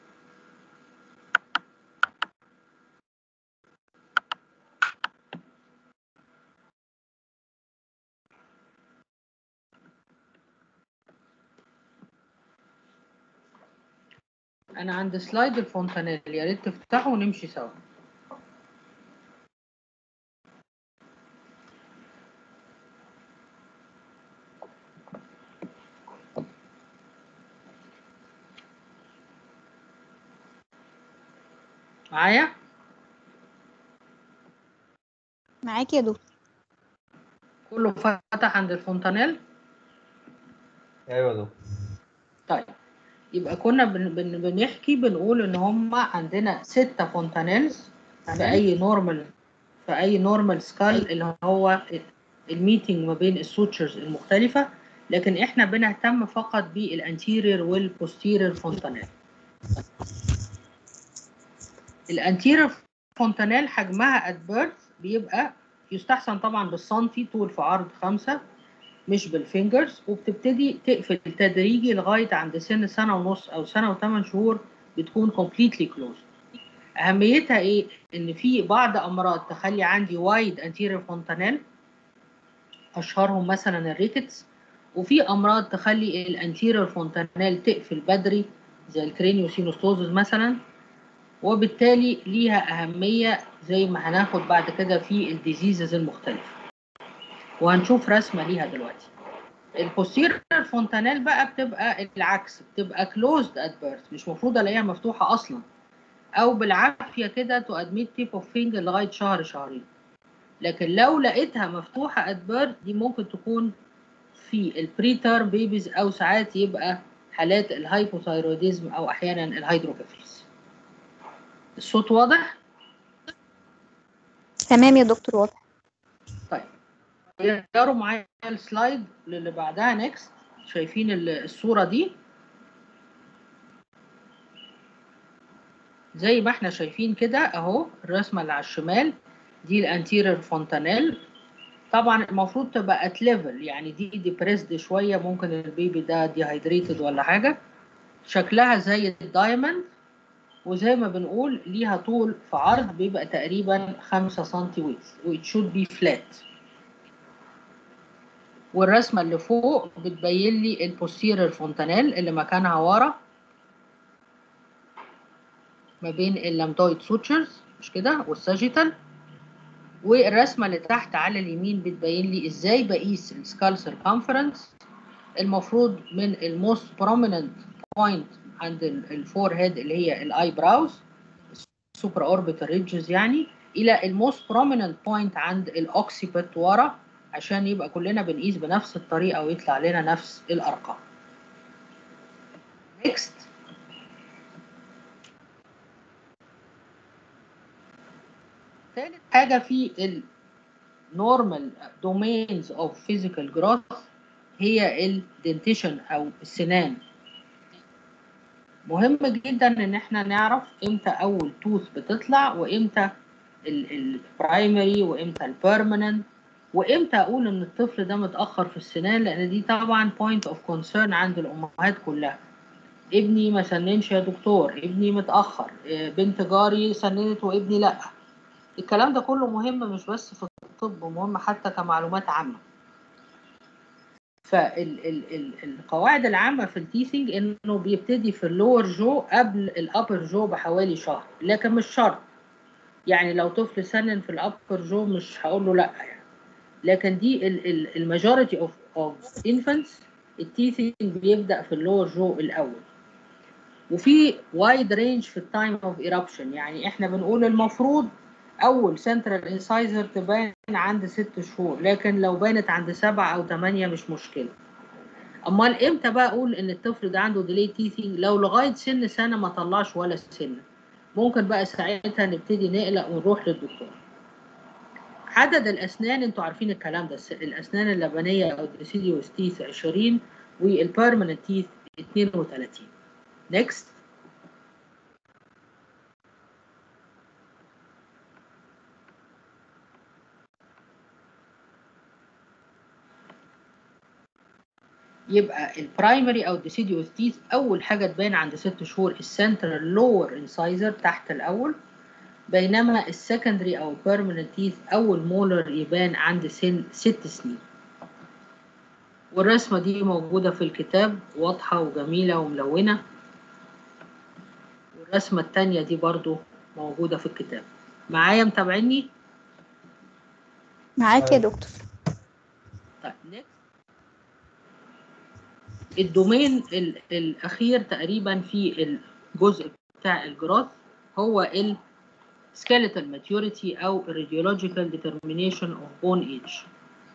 انا عند سلايد الفونتانيل يا ريت تفتحوا ونمشي سوا معايا معاك يا دكتور كله فتح عند الفونتانيل ايوه دكتور طيب يبقى كنا بن بن بنحكي بنقول ان هم عندنا ستة فونتانيلز في اي نورمال في اي نورمال سكال اللي هو الميتنج ما بين السوتشرز المختلفة لكن احنا بنهتم فقط بالانتيرير والبوستيرير فونتانيل الانتيرير فونتانيل حجمها ات بيرث بيبقى يستحسن طبعا بالسنتي طول في عرض خمسة مش بالفينجرز وبتبتدي تقفل تدريجي لغاية عند سن سنة ونص أو سنة وثمان شهور بتكون completely closed أهميتها إيه؟ إن في بعض أمراض تخلي عندي وايد anterior fontanelle أشهرهم مثلا الريكتس وفي أمراض تخلي الانتيريور فونتانيل تقفل بدري زي الكرينيوسينوستوزز مثلا وبالتالي ليها أهمية زي ما هناخد بعد كده في الديزيزز المختلفة وهنشوف رسمة ليها دلوقتي البوستيريور فونتانيل بقى بتبقى العكس بتبقى closed at birth مش مفروض الاقيها مفتوحة اصلا او بالعافية كده تو ادميت تيب اوف فينجر لغاية شهر شهرين لكن لو لقيتها مفتوحة at birth دي ممكن تكون في البري تيرم بيبيز او ساعات يبقى حالات الهايبوثايروديزم او احيانا الهيدروكيفالس الصوت واضح؟ تمام يا دكتور واضح طيب يقروا معايا السلايد اللي بعدها نيكست شايفين ال- الصورة دي زي ما احنا شايفين كده اهو الرسمة اللي على الشمال دي الانتيرير فونتانيل طبعا المفروض تبقى ات ليفل يعني دي ديبريسد شوية ممكن البيبي ده ديهايدريتد ولا حاجة شكلها زي الدايموند وزي ما بنقول ليها طول في عرض بيبقى تقريبا 5 سنتي ويت ويت شود بي فلات والرسمة اللي فوق بتبين لي البوستيرير فونتانيل اللي مكانها ورا ما بين اللامدويد سوتشرز مش كده والساجيتال والرسمة اللي تحت على اليمين بتبين لي ازاي بقيس السكال سيركمفرنس المفروض من الموست بروميننت بوينت عند الفور هيد اللي هي الاي براوز سوبر اوربيتال ريدجز يعني الى الموست بروميننت بوينت عند الاوكسيبت ورا عشان يبقى كلنا بنقيس بنفس الطريقه ويطلع لنا نفس الارقام نيكست ثالث حاجه في النورمال دومينز اوف فيزيكال جروث هي الدنتيشن او السنان مهم جدا ان احنا نعرف امتى اول توث بتطلع وامتى البرايمري وامتى البيرمننت وامتى اقول ان الطفل ده متاخر في السنان لان دي طبعا بوينت اوف كونسيرن عند الامهات كلها ابني ما سننش يا دكتور ابني متاخر إيه، بنت جاري سننت وابني لا الكلام ده كله مهم مش بس في الطب مهم حتى كمعلومات عامه فالقواعد العامة في التيثنج انه بيبتدي في اللور جو قبل الابر جو بحوالي شهر لكن مش شرط يعني لو طفل سنن في الابر جو مش هقول له لا يعني لكن دي الماجوريتي اوف اوف انفانتس التيثنج بيبدا في اللور جو الاول وفي وايد رينج في التايم اوف ايربشن يعني احنا بنقول المفروض اول سنترال انسايزر تبان عند ست شهور لكن لو بانت عند سبعة او ثمانية مش مشكلة امال امتى بقى اقول ان الطفل ده عنده ديلي تيثينج لو لغاية سن سنة ما طلعش ولا سنة ممكن بقى ساعتها نبتدي نقلق ونروح للدكتور عدد الاسنان انتوا عارفين الكلام ده الس- الاسنان اللبنية او الديسيديوس تيث 20 والبيرمننت تيث 32 next يبقى البرايمري او الديسيديوس تيث اول حاجه تبان عند ست شهور السنترال لور انسايزر تحت الاول بينما السكندري او بيرمننت تيث اول مولر يبان عند سن ست سنين والرسمه دي موجوده في الكتاب واضحه وجميله وملونه والرسمه التانية دي برضو موجوده في الكتاب معايا متابعيني معاك يا دكتور طيب next. الدومين ال- الأخير تقريبا في الجزء بتاع الجراث هو ال skeletal maturity أو radiological determination of bone age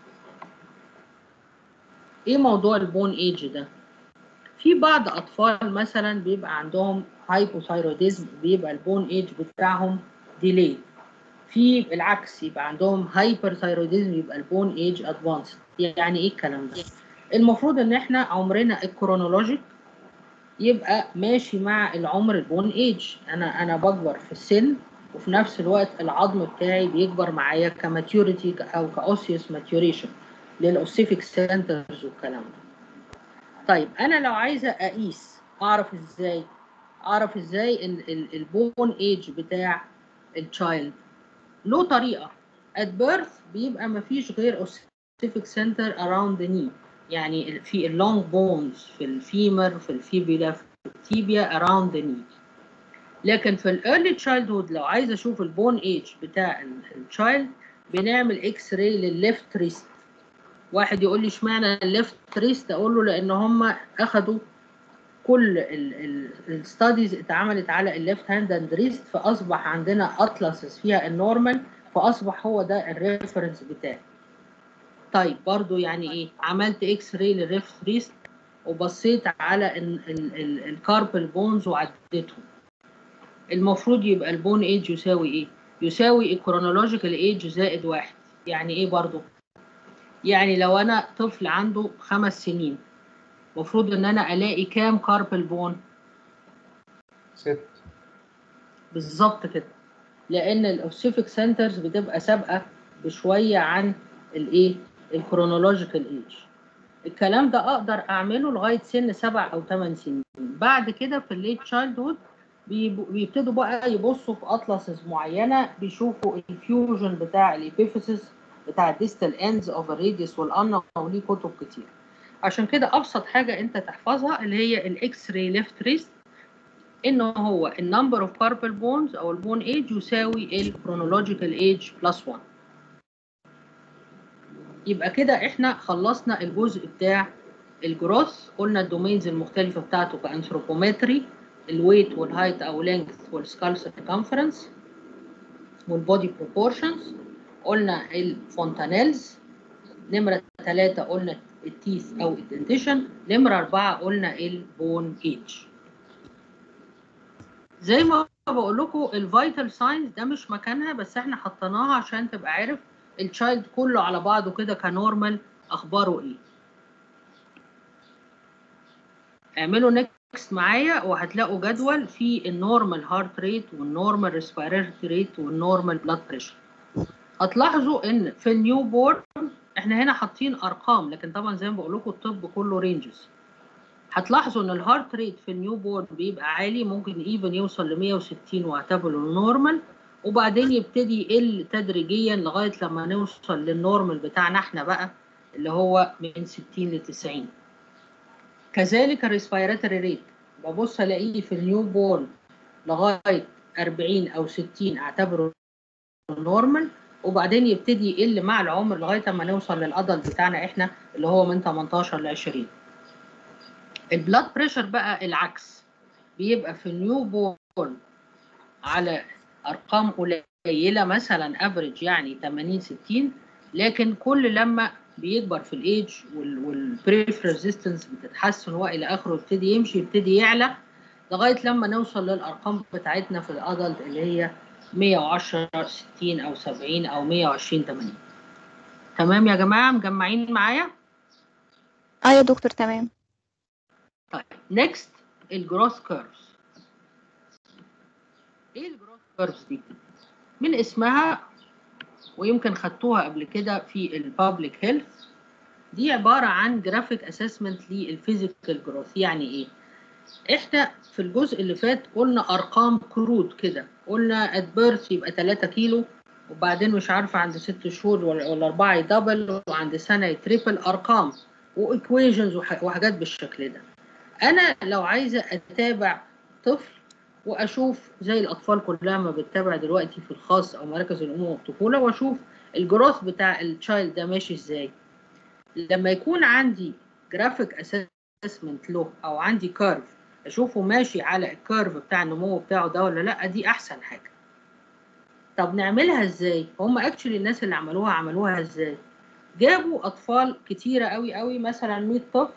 إيه موضوع البون ايج ده؟ في بعض أطفال مثلا بيبقى عندهم hypothyroidism بيبقى البون ايج بتاعهم ديلي في العكس يبقى عندهم هايبرثايروديزم يبقى البون ايج ادفانس يعني ايه الكلام ده المفروض ان احنا عمرنا الكرونولوجيك يبقى ماشي مع العمر البون ايج انا انا بكبر في السن وفي نفس الوقت العظم بتاعي بيكبر معايا كماتيوريتي او كاوسيوس ماتيوريشن للاوسيفيك سنترز والكلام ده طيب انا لو عايزه اقيس اعرف ازاي اعرف ازاي ال- ال- البون ايج بتاع التشايلد له طريقه at birth بيبقى مفيش غير specific center around the knee يعني ال- في اللونج بونز في الفيمر في الفيبيلا في التيبيا around the knee لكن في الايرلي تشايلدهود لو عايز اشوف البون ايج بتاع التشايلد بنعمل اكس راي للليفت ريست واحد يقول لي اشمعنى الليفت ريست اقول له لان هم اخدوا كل الستاديز اتعملت على الليفت هاند اند ريست فاصبح عندنا اطلسز فيها النورمال فاصبح هو ده الريفرنس بتاعي طيب برضو يعني ايه عملت اكس راي للليفت ريست وبصيت على الكاربل بونز وعديتهم المفروض يبقى البون ايج يساوي ايه يساوي الكرونولوجيكال ايج زائد واحد يعني ايه برضو يعني لو انا طفل عنده خمس سنين المفروض ان انا الاقي كام كاربل بون ست بالظبط كده لان الاوسيفيك سنترز بتبقى سابقه بشويه عن الايه الكرونولوجيكال ايج الكلام ده اقدر اعمله لغايه سن سبع او ثمان سنين بعد كده في الليت تشايلد بيبتدوا بقى يبصوا في اطلسز معينه بيشوفوا الفيوجن بتاع الابيفيسس بتاع الديستال اندز اوف الراديوس والالنا وليه كتب كتير عشان كده ابسط حاجه انت تحفظها اللي هي الاكس راي ليفت ريست ان هو النمبر اوف كاربل بونز او البون ايج يساوي الكرونولوجيكال ايج بلس 1 يبقى كده احنا خلصنا الجزء بتاع الجروث قلنا الدومينز المختلفه بتاعته كانثروبومتري الويت والهايت او لينث والسكال سيركمفرنس والبودي بروبورشنز قلنا الفونتانيلز نمرة ثلاثة قلنا التيث أو الدنتيشن نمرة أربعة قلنا البون ايج زي ما بقول لكم الفيتال ساينز ده مش مكانها بس احنا حطيناها عشان تبقى عارف التشايلد كله على بعضه كده كنورمال اخباره ايه اعملوا نيكست معايا وهتلاقوا جدول فيه النورمال هارت ريت والنورمال ريسبيراتوري ريت والنورمال بلاد بريشر هتلاحظوا ان في النيو بورن احنا هنا حاطين ارقام لكن طبعا زي ما بقول لكم الطب كله رينجز هتلاحظوا ان الهارت ريت في النيو بورن بيبقى عالي ممكن ايفن يوصل ل 160 واعتبره نورمال وبعدين يبتدي يقل تدريجيا لغايه لما نوصل للنورمال بتاعنا احنا بقى اللي هو من 60 ل 90 كذلك الريسبيراتوري ريت ببص الاقيه في النيو بورن لغايه 40 او 60 اعتبره نورمال وبعدين يبتدي يقل مع العمر لغايه اما نوصل للادلت بتاعنا احنا اللي هو من 18 ل 20 البلاد بريشر بقى العكس بيبقى في النيو بورن على ارقام قليله مثلا افريج يعني 80 60 لكن كل لما بيكبر في الايج والبريف ريزيستنس بتتحسن والى اخره يبتدي يمشي يبتدي يعلى لغايه لما نوصل للارقام بتاعتنا في الادلت اللي هي 110 60 او 70 او 120 80 تمام يا جماعه مجمعين معايا اه يا دكتور تمام طيب نيكست الجروس كيرفز ايه الجروس كيرفز دي من اسمها ويمكن خدتوها قبل كده في البابليك هيلث دي عباره عن جرافيك اسسمنت للفيزيكال جروث يعني ايه احنا في الجزء اللي فات قلنا ارقام كروت كده قلنا ات بيرث يبقى 3 كيلو وبعدين مش عارفه عند ست شهور ولا ولا اربعه يدبل وعند سنه يتريبل ارقام وايكويشنز وحاجات بالشكل ده انا لو عايزه اتابع طفل واشوف زي الاطفال كلها ما بتتابع دلوقتي في الخاص او مراكز الامومه والطفوله واشوف الجروث بتاع التشايلد ده ماشي ازاي لما يكون عندي جرافيك اسسمنت له او عندي كيرف اشوفه ماشي على الكيرف بتاع النمو بتاعه ده ولا لا دي احسن حاجه طب نعملها ازاي هم اكشلي الناس اللي عملوها عملوها ازاي جابوا اطفال كتيره قوي قوي مثلا 100 طفل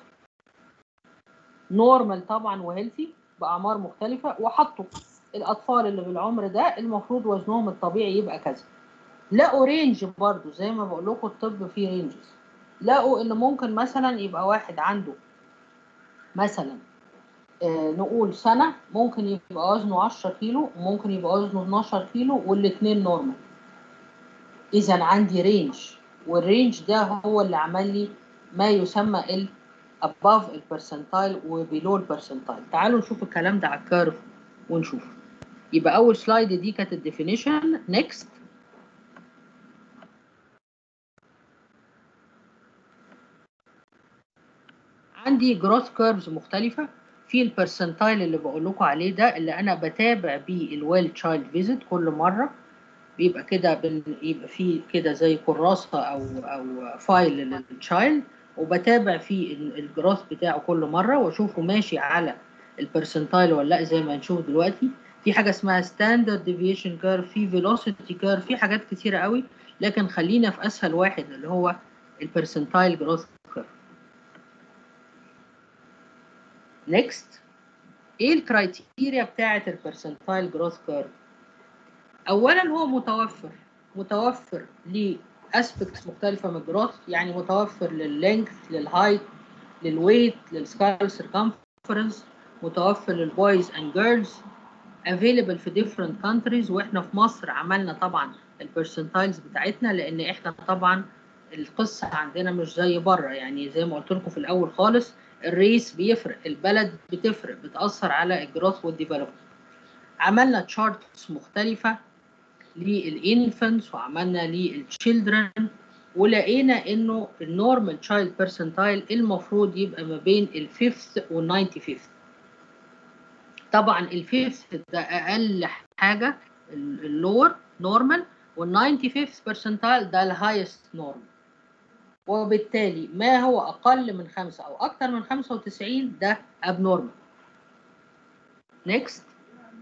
نورمال طبعا وهيلثي باعمار مختلفه وحطوا الاطفال اللي بالعمر ده المفروض وزنهم الطبيعي يبقى كذا لقوا رينج برضو زي ما بقول لكم الطب فيه رينجز لقوا ان ممكن مثلا يبقى واحد عنده مثلا آه نقول سنه ممكن يبقى وزنه 10 كيلو وممكن يبقى وزنه 12 كيلو والاثنين نورمال اذا عندي رينج والرينج ده هو اللي عمل لي ما يسمى ال above البرسنتايل وبيلو البرسنتايل تعالوا نشوف الكلام ده على الكيرف ونشوف يبقى اول سلايد دي كانت الديفينيشن نيكست عندي جروث كيرفز مختلفة في البرسنتايل اللي بقول لكم عليه ده اللي انا بتابع بيه الويل تشايلد فيزيت كل مرة بيبقى كده بال... يبقى فيه كده زي كراسة او او فايل للتشايلد وبتابع فيه الجروث بتاعه كل مرة واشوفه ماشي على البرسنتايل ولا لا زي ما هنشوف دلوقتي في حاجة اسمها ستاندرد ديفيشن كيرف في فيلوسيتي كيرف في حاجات كتيرة قوي لكن خلينا في اسهل واحد اللي هو البرسنتايل جروث كيرف نيكست ايه الكرايتيريا بتاعه البرسنتايل جروث كيرف اولا هو متوفر متوفر لاسبكتس مختلفه من الجروث يعني متوفر لللينث للهايت للويت للسكال سيركمفرنس متوفر للبويز اند جيرلز available في different countries واحنا في مصر عملنا طبعا البرسنتايلز بتاعتنا لان احنا طبعا القصه عندنا مش زي بره يعني زي ما قلت لكم في الاول خالص الريس بيفرق البلد بتفرق بتاثر على الجروث والديفلوبمنت عملنا تشارتس مختلفه للانفنتس وعملنا للتشيلدرن ولقينا انه النورمال تشايلد بيرسنتايل المفروض يبقى ما بين الفيفث والناينتي فيفث طبعا الفيفث ده اقل حاجه اللور نورمال والناينتي فيفث بيرسنتايل ده الهايست نورمال وبالتالي ما هو أقل من خمسة أو أكثر من خمسة وتسعين ده abnormal. next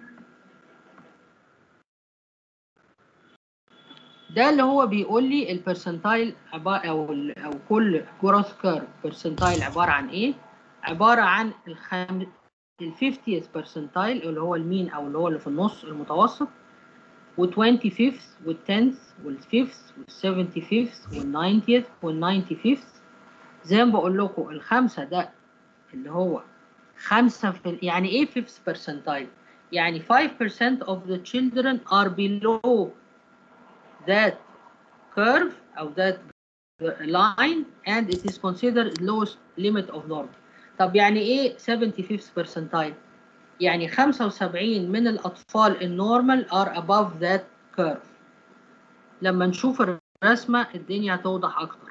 ده اللي هو بيقول لي البرسنتايل عبارة أو ال أو كل جروث كيرف برسنتايل عبارة عن إيه؟ عبارة عن الخم... ال 50th percentile اللي هو المين أو اللي هو اللي في النص المتوسط وال 25th وال 10th وال 5th وال 75th وال 90th وال 95th زي ما بقول لكم الخمسة ده اللي هو خمسة في يعني إيه 5th percentile؟ يعني 5% of the children are below that curve أو that line and it is considered lowest limit of normal. طب يعني إيه 75th percentile؟ يعني 75 من الأطفال النورمال are above that curve. لما نشوف الرسمة الدنيا هتوضح أكتر.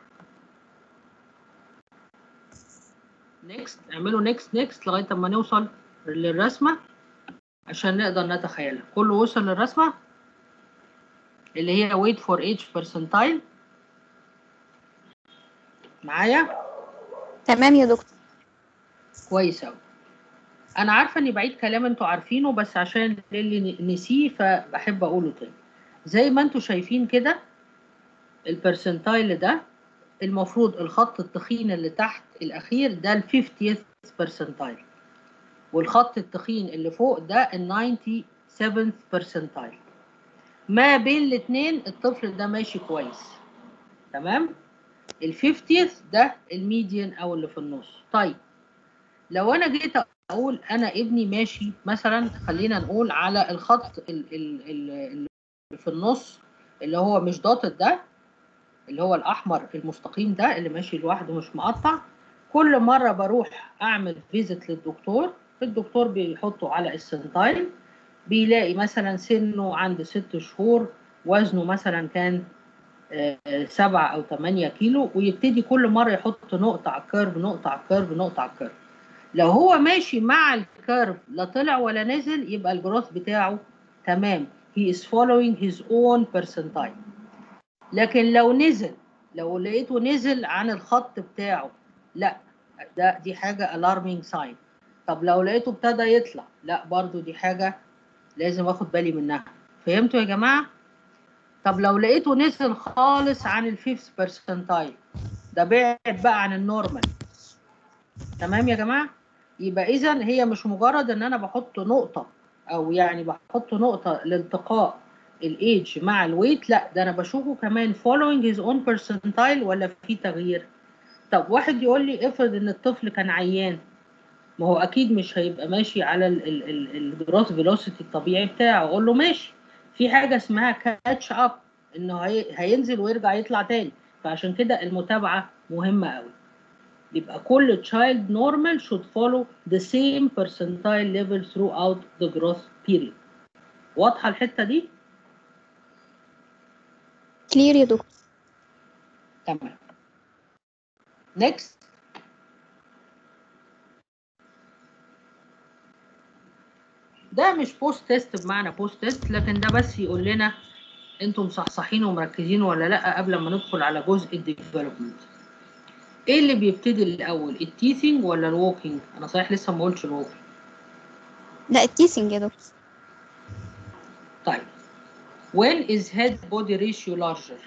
next اعملوا next next لغاية ما نوصل للرسمة عشان نقدر نتخيلها. كله وصل للرسمة؟ اللي هي wait for each percentile معايا؟ تمام يا دكتور كويس أوي. انا عارفه اني بعيد كلام انتوا عارفينه بس عشان اللي نسيه فبحب اقوله تاني زي ما انتوا شايفين كده البرسنتايل ده المفروض الخط التخين اللي تحت الاخير ده ال 50th برسنتايل والخط التخين اللي فوق ده ال 97th برسنتايل ما بين الاثنين الطفل ده ماشي كويس تمام ال 50th ده الميديان او اللي في النص طيب لو انا جيت اقول انا ابني ماشي مثلا خلينا نقول على الخط ال ال ال اللي في النص اللي هو مش داطت ده اللي هو الاحمر المستقيم ده اللي ماشي لوحده مش مقطع كل مره بروح اعمل فيزيت للدكتور الدكتور بيحطه على السنتايل بيلاقي مثلا سنه عند ست شهور وزنه مثلا كان آه، سبعة أو تمانية كيلو ويبتدي كل مرة يحط نقطة على الكيرف نقطة على الكيرف نقطة على الكيرف لو هو ماشي مع الكيرف لا طلع ولا نزل يبقى الجروث بتاعه تمام he is following his own percentile لكن لو نزل لو لقيته نزل عن الخط بتاعه لا ده دي حاجة alarming sign طب لو لقيته ابتدى يطلع لا برضو دي حاجة لازم اخد بالي منها فهمتوا يا جماعة طب لو لقيته نزل خالص عن الفيفث برسنتايل ده بعد بقى عن النورمال تمام يا جماعة يبقى اذا هي مش مجرد ان انا بحط نقطة او يعني بحط نقطة لالتقاء الايدج مع الويت لا ده انا بشوفه كمان following his own percentile ولا في تغيير طب واحد يقول لي افرض ان الطفل كان عيان ما هو اكيد مش هيبقى ماشي على الجروث فيلوسيتي الطبيعي بتاعه اقول له ماشي في حاجه اسمها كاتش اب انه هي هينزل ويرجع يطلع تاني فعشان كده المتابعه مهمه قوي يبقى كل child normal should follow the same percentile level throughout the growth period واضحه الحته دي كلير يا دكتور تمام next ده مش بوست تيست بمعنى بوست تيست لكن ده بس يقول لنا انتم مصحصحين ومركزين ولا لا قبل ما ندخل على جزء الديفلوبمنت ايه اللي بيبتدي الاول التيثينج ولا الووكينج انا صحيح لسه ما قلتش الووكينج لا التيسنج يا دكتور طيب when is head body ratio larger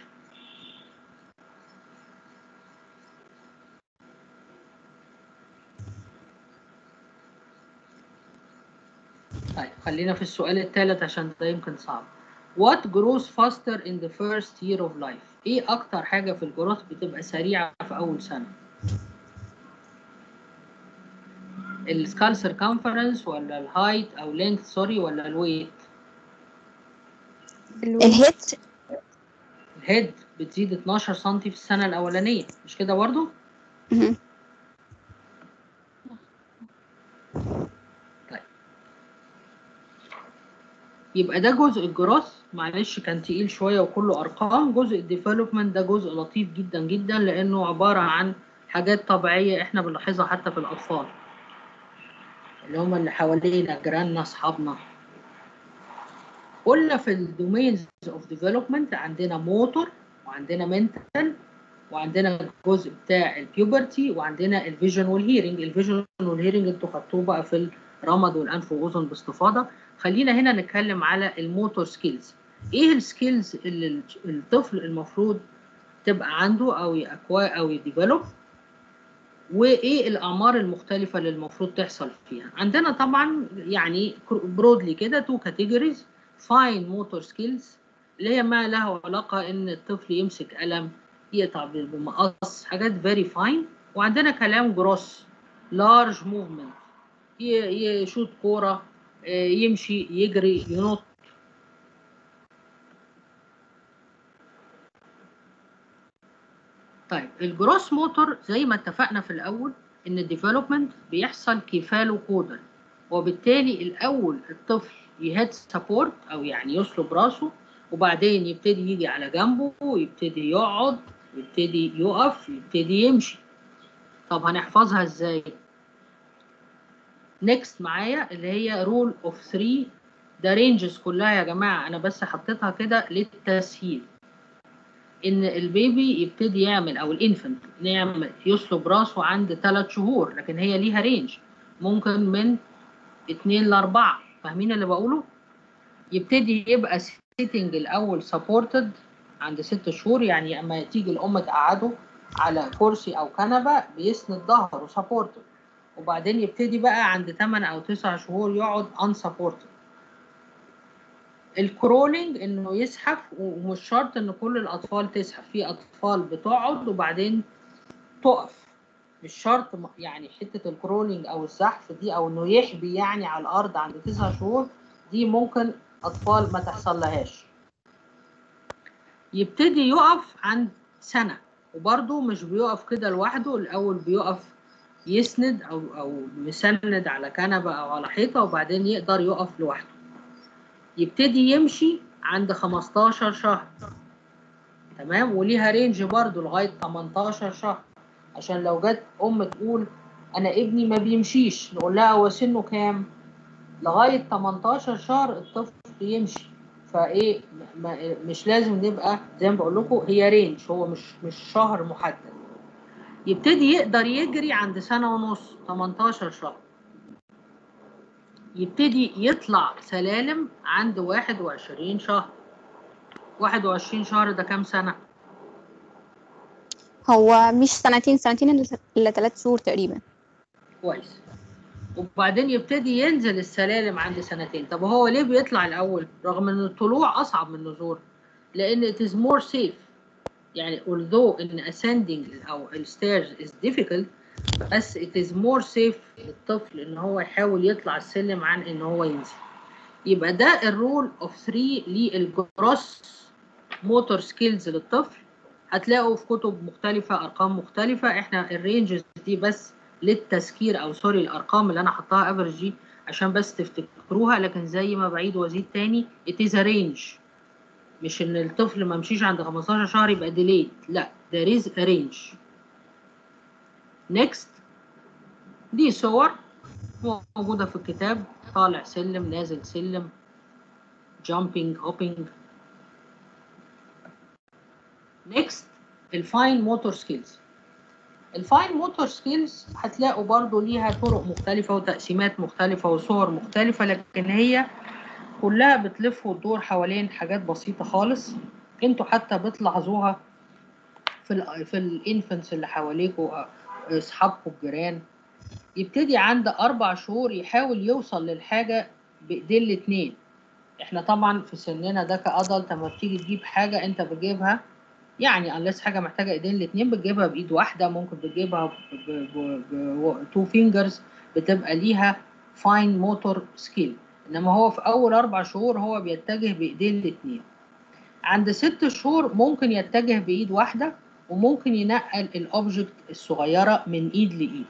طيب خلينا في السؤال الثالث عشان ده يمكن صعب what grows faster in the first year of life ايه اكتر حاجة في الجروث بتبقى سريعة في اول سنة السكال سيركمفرنس ولا الهايت او لينث سوري ولا الويت الهيت الهيد بتزيد 12 سم في السنة الأولانية مش كده برضه؟ مهم. يبقى ده جزء الجراث معلش كان تقيل شوية وكله أرقام جزء الديفلوبمنت ده جزء لطيف جدا جدا لأنه عبارة عن حاجات طبيعية إحنا بنلاحظها حتى في الأطفال اللي هم اللي حوالينا جيراننا أصحابنا قلنا في الدومينز اوف ديفلوبمنت عندنا موتور وعندنا منتال وعندنا الجزء بتاع البيوبرتي وعندنا الفيجن والهيرنج الفيجن والهيرنج انتوا خدتوه بقى في الرمد والانف واذن باستفاضه خلينا هنا نتكلم على الموتور سكيلز ايه السكيلز اللي الطفل المفروض تبقى عنده او يأكوا او يديفلوب وايه الاعمار المختلفه اللي المفروض تحصل فيها عندنا طبعا يعني برودلي كده تو كاتيجوريز فاين موتور سكيلز اللي هي ما له علاقه ان الطفل يمسك قلم يقطع بمقص حاجات فيري فاين وعندنا كلام جروس لارج موفمنت يشوط كوره آه، يمشي يجري ينط طيب الجروس موتور زي ما اتفقنا في الاول ان الديفلوبمنت بيحصل كفاله كودا وبالتالي الاول الطفل يهد سبورت او يعني يصلب راسه وبعدين يبتدي يجي على جنبه ويبتدي يقعد يبتدي يقف يبتدي يمشي طب هنحفظها ازاي نيكست معايا اللي هي رول اوف 3 ده رينجز كلها يا جماعه انا بس حطيتها كده للتسهيل ان البيبي يبتدي يعمل او الانفنت يعمل يصلب راسه عند 3 شهور لكن هي ليها رينج ممكن من 2 ل 4 فاهمين اللي بقوله يبتدي يبقى سيتنج الاول سبورتد عند 6 شهور يعني اما تيجي الام تقعده على كرسي او كنبه بيسند ظهره سبورتد وبعدين يبتدي بقى عند 8 او 9 شهور يقعد unsupported الكرولينج انه يزحف ومش شرط ان كل الاطفال تزحف في اطفال بتقعد وبعدين تقف مش شرط م- يعني حته الكرولينج او الزحف دي او انه يحبي يعني على الارض عند تسع شهور دي ممكن اطفال ما تحصل لهاش يبتدي يقف عند سنه وبرده مش بيقف كده لوحده الاول بيقف يسند او او مسند على كنبه او على حيطه وبعدين يقدر يقف لوحده يبتدي يمشي عند 15 شهر تمام وليها رينج برضو لغايه 18 شهر عشان لو جت ام تقول انا ابني ما بيمشيش نقول لها هو سنه كام لغايه 18 شهر الطفل يمشي فايه ما مش لازم نبقى زي ما بقول لكم هي رينج هو مش مش شهر محدد يبتدي يقدر يجري عند سنه ونص 18 شهر يبتدي يطلع سلالم عند 21 شهر 21 شهر ده كام سنه هو مش سنتين سنتين إلا- إلا ثلاث شهور تقريبا كويس وبعدين يبتدي ينزل السلالم عند سنتين طب هو ليه بيطلع الاول رغم ان الطلوع اصعب من النزول لان it is more safe يعني although ان ascending او الستairs is difficult بس it is more safe للطفل ان هو يحاول يطلع السلم عن ان هو ينزل يبقى ده الرول اوف 3 للجروس موتور سكيلز للطفل هتلاقوا في كتب مختلفة أرقام مختلفة إحنا الرينجز دي بس للتذكير أو سوري الأرقام اللي أنا حطاها افريج دي عشان بس تفتكروها لكن زي ما بعيد وازيد تاني it is a range مش إن الطفل ما مشيش عند 15 شهر يبقى delayed لا there is a range next دي صور موجودة في الكتاب طالع سلم نازل سلم jumping hopping next الفاين موتور سكيلز الفاين موتور سكيلز هتلاقوا برضو ليها طرق مختلفة وتقسيمات مختلفة وصور مختلفة لكن هي كلها بتلف وتدور حوالين حاجات بسيطة خالص انتوا حتى بتلاحظوها في ال في الانفنتس اللي حواليكوا اصحابكم الجيران يبتدي عند اربع شهور يحاول يوصل للحاجة بايدين الاتنين احنا طبعا في سننا ده كأدلت لما بتيجي تجيب حاجة انت بتجيبها يعني unless حاجة محتاجة ايدين الاتنين بتجيبها بايد واحدة ممكن بتجيبها بتو فينجرز بتبقى ليها فاين موتور سكيل انما هو في اول اربع شهور هو بيتجه بايدين الاتنين عند ست شهور ممكن يتجه بايد واحدة وممكن ينقل الاوبجكت الصغيرة من ايد لايد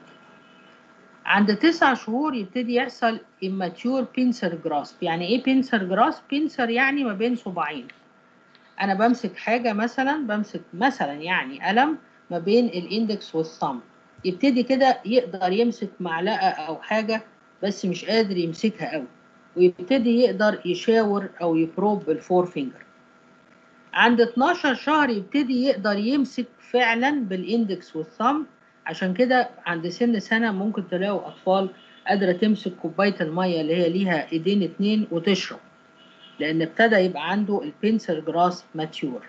عند تسع شهور يبتدي يحصل immature pincer grasp يعني ايه pincer grasp pincer يعني ما بين صباعين انا بمسك حاجه مثلا بمسك مثلا يعني قلم ما بين الاندكس والثumb يبتدي كده يقدر يمسك معلقه او حاجه بس مش قادر يمسكها قوي ويبتدي يقدر يشاور او يبروب بالفور فينجر عند 12 شهر يبتدي يقدر يمسك فعلا بالاندكس والثumb عشان كده عند سن سنه ممكن تلاقوا اطفال قادره تمسك كوبايه الميه اللي هي ليها ايدين اتنين وتشرب لان ابتدى يبقى عنده البنسر جراس ماتيور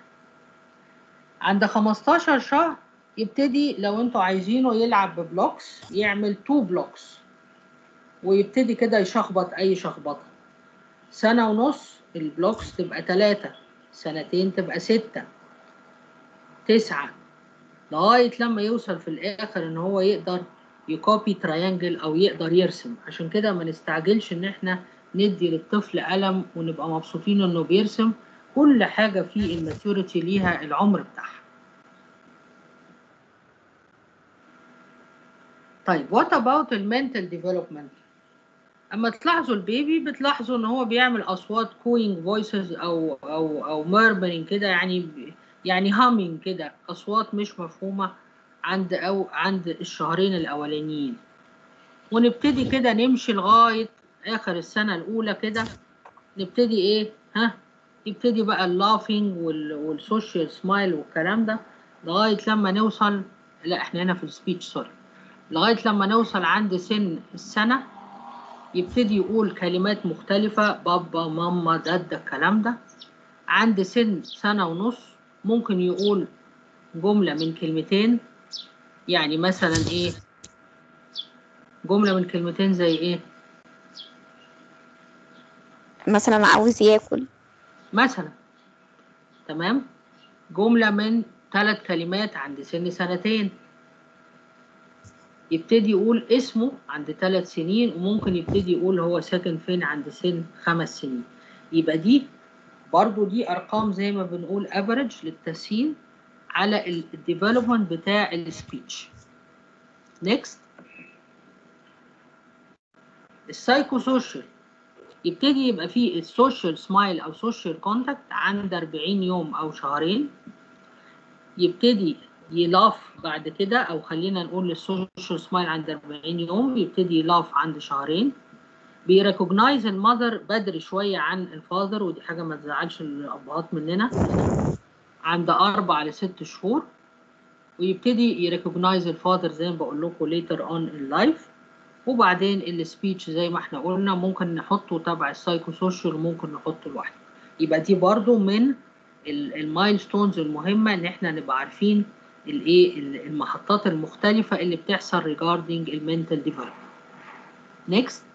عند 15 شهر يبتدي لو انتوا عايزينه يلعب ببلوكس يعمل تو بلوكس ويبتدي كده يشخبط اي شخبطه سنة ونص البلوكس تبقى تلاتة سنتين تبقى ستة تسعة لغاية لما يوصل في الآخر إن هو يقدر يكوبي تريانجل أو يقدر يرسم عشان كده ما نستعجلش إن إحنا ندي للطفل قلم ونبقى مبسوطين انه بيرسم كل حاجه في الماتيوريتي ليها العمر بتاعها طيب وات اباوت المنتال ديفلوبمنت اما تلاحظوا البيبي بتلاحظوا ان هو بيعمل اصوات كوينج فويسز او او او ميرمرينج كده يعني يعني هامينج كده اصوات مش مفهومه عند او عند الشهرين الاولانيين ونبتدي كده نمشي لغايه اخر السنه الاولى كده نبتدي ايه ها يبتدي بقى اللافينج والسوشيال سمايل والكلام ده لغايه لما نوصل لا احنا هنا في السبيتش سوري لغايه لما نوصل عند سن السنه يبتدي يقول كلمات مختلفة بابا ماما دادا الكلام ده عند سن سنة ونص ممكن يقول جملة من كلمتين يعني مثلا ايه جملة من كلمتين زي ايه مثلا عاوز ياكل مثلا تمام جملة من ثلاث كلمات عند سن سنتين يبتدي يقول اسمه عند ثلاث سنين وممكن يبتدي يقول هو ساكن فين عند سن خمس سنين يبقى دي برضو دي ارقام زي ما بنقول افريج للتسهيل على الديفلوبمنت بتاع السبيتش نيكست السايكو سوشيال يبتدي يبقى فيه السوشيال سمايل او سوشيال كونتاكت عند 40 يوم او شهرين يبتدي يلاف بعد كده او خلينا نقول السوشيال سمايل عند 40 يوم يبتدي يلاف عند شهرين بيريكوجنايز المذر بدري شويه عن الفاذر ودي حاجه ما تزعلش الابهات مننا عند اربع لست شهور ويبتدي يريكوجنايز الفاذر زي ما بقول لكم ليتر اون ان لايف وبعدين السبيتش زي ما احنا قلنا ممكن نحطه تبع السايكو سوشيال وممكن نحطه لوحده يبقى دي برضو من المايلستونز المهمه ان احنا نبقى عارفين الايه المحطات المختلفه اللي بتحصل regarding المنتال ديفلوبمنت نيكست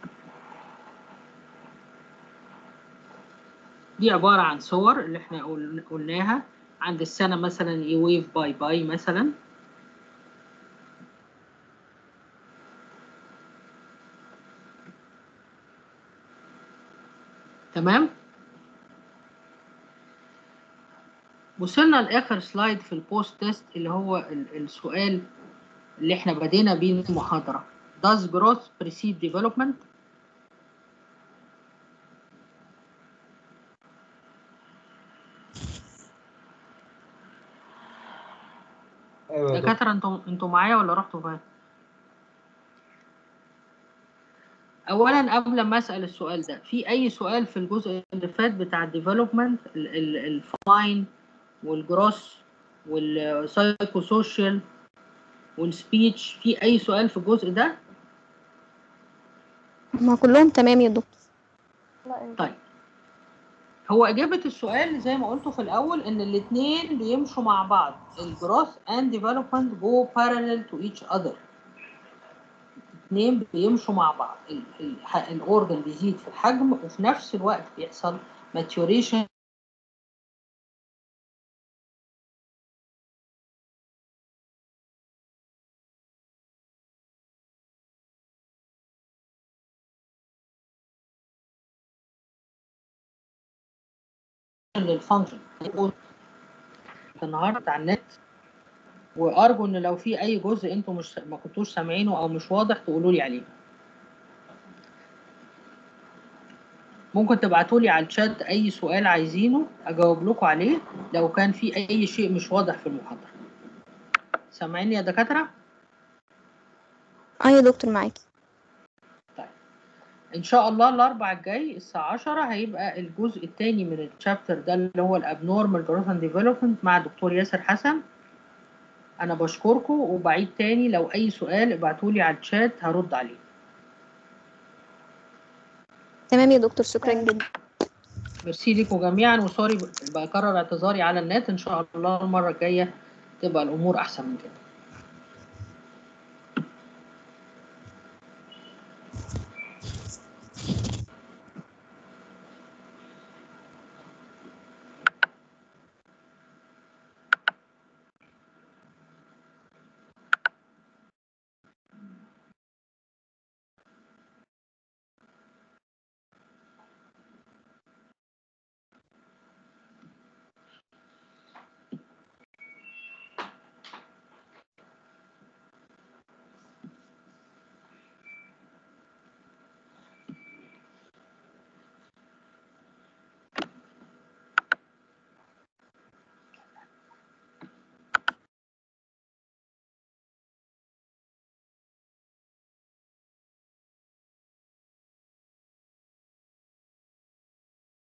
دي عباره عن صور اللي احنا قل- قلناها عند السنه مثلا ايه ويف باي باي مثلا تمام وصلنا لاخر سلايد في البوست تيست اللي هو ال- السؤال اللي احنا بدينا بيه المحاضره does growth precede development ايوه يا دكتور دكاتره انتوا انتوا معايا ولا رحتوا فين اولا قبل ما اسال السؤال ده في اي سؤال في الجزء اللي فات بتاع الديفلوبمنت الفاين والجروس والسايكو سوشيال والسبيتش في اي سؤال في الجزء ده ما كلهم تمام يا دكتور طيب هو إجابة السؤال زي ما قلته في الأول إن الاتنين بيمشوا مع بعض الجروث and development go parallel to each other الاتنين بيمشوا مع بعض ال- ال- الأورجن بيزيد في الحجم وفي نفس الوقت بيحصل maturation للفانكشن النهارده على النت وارجو ان لو في اي جزء انتم مش ما كنتوش سامعينه او مش واضح تقولوا لي عليه ممكن تبعتوا لي على الشات اي سؤال عايزينه اجاوب لكم عليه لو كان في اي شيء مش واضح في المحاضره سامعيني يا دكاتره اه يا دكتور معاكي ان شاء الله الاربع الجاي الساعه 10 هيبقى الجزء الثاني من الشابتر ده اللي هو الابنورمال جروث اند ديفلوبمنت مع دكتور ياسر حسن انا بشكركم وبعيد تاني لو اي سؤال ابعتوا لي على الشات هرد عليه تمام يا دكتور شكرا جدا ميرسي لكم جميعا وسوري بكرر اعتذاري على النت ان شاء الله المره الجايه تبقى الامور احسن من كده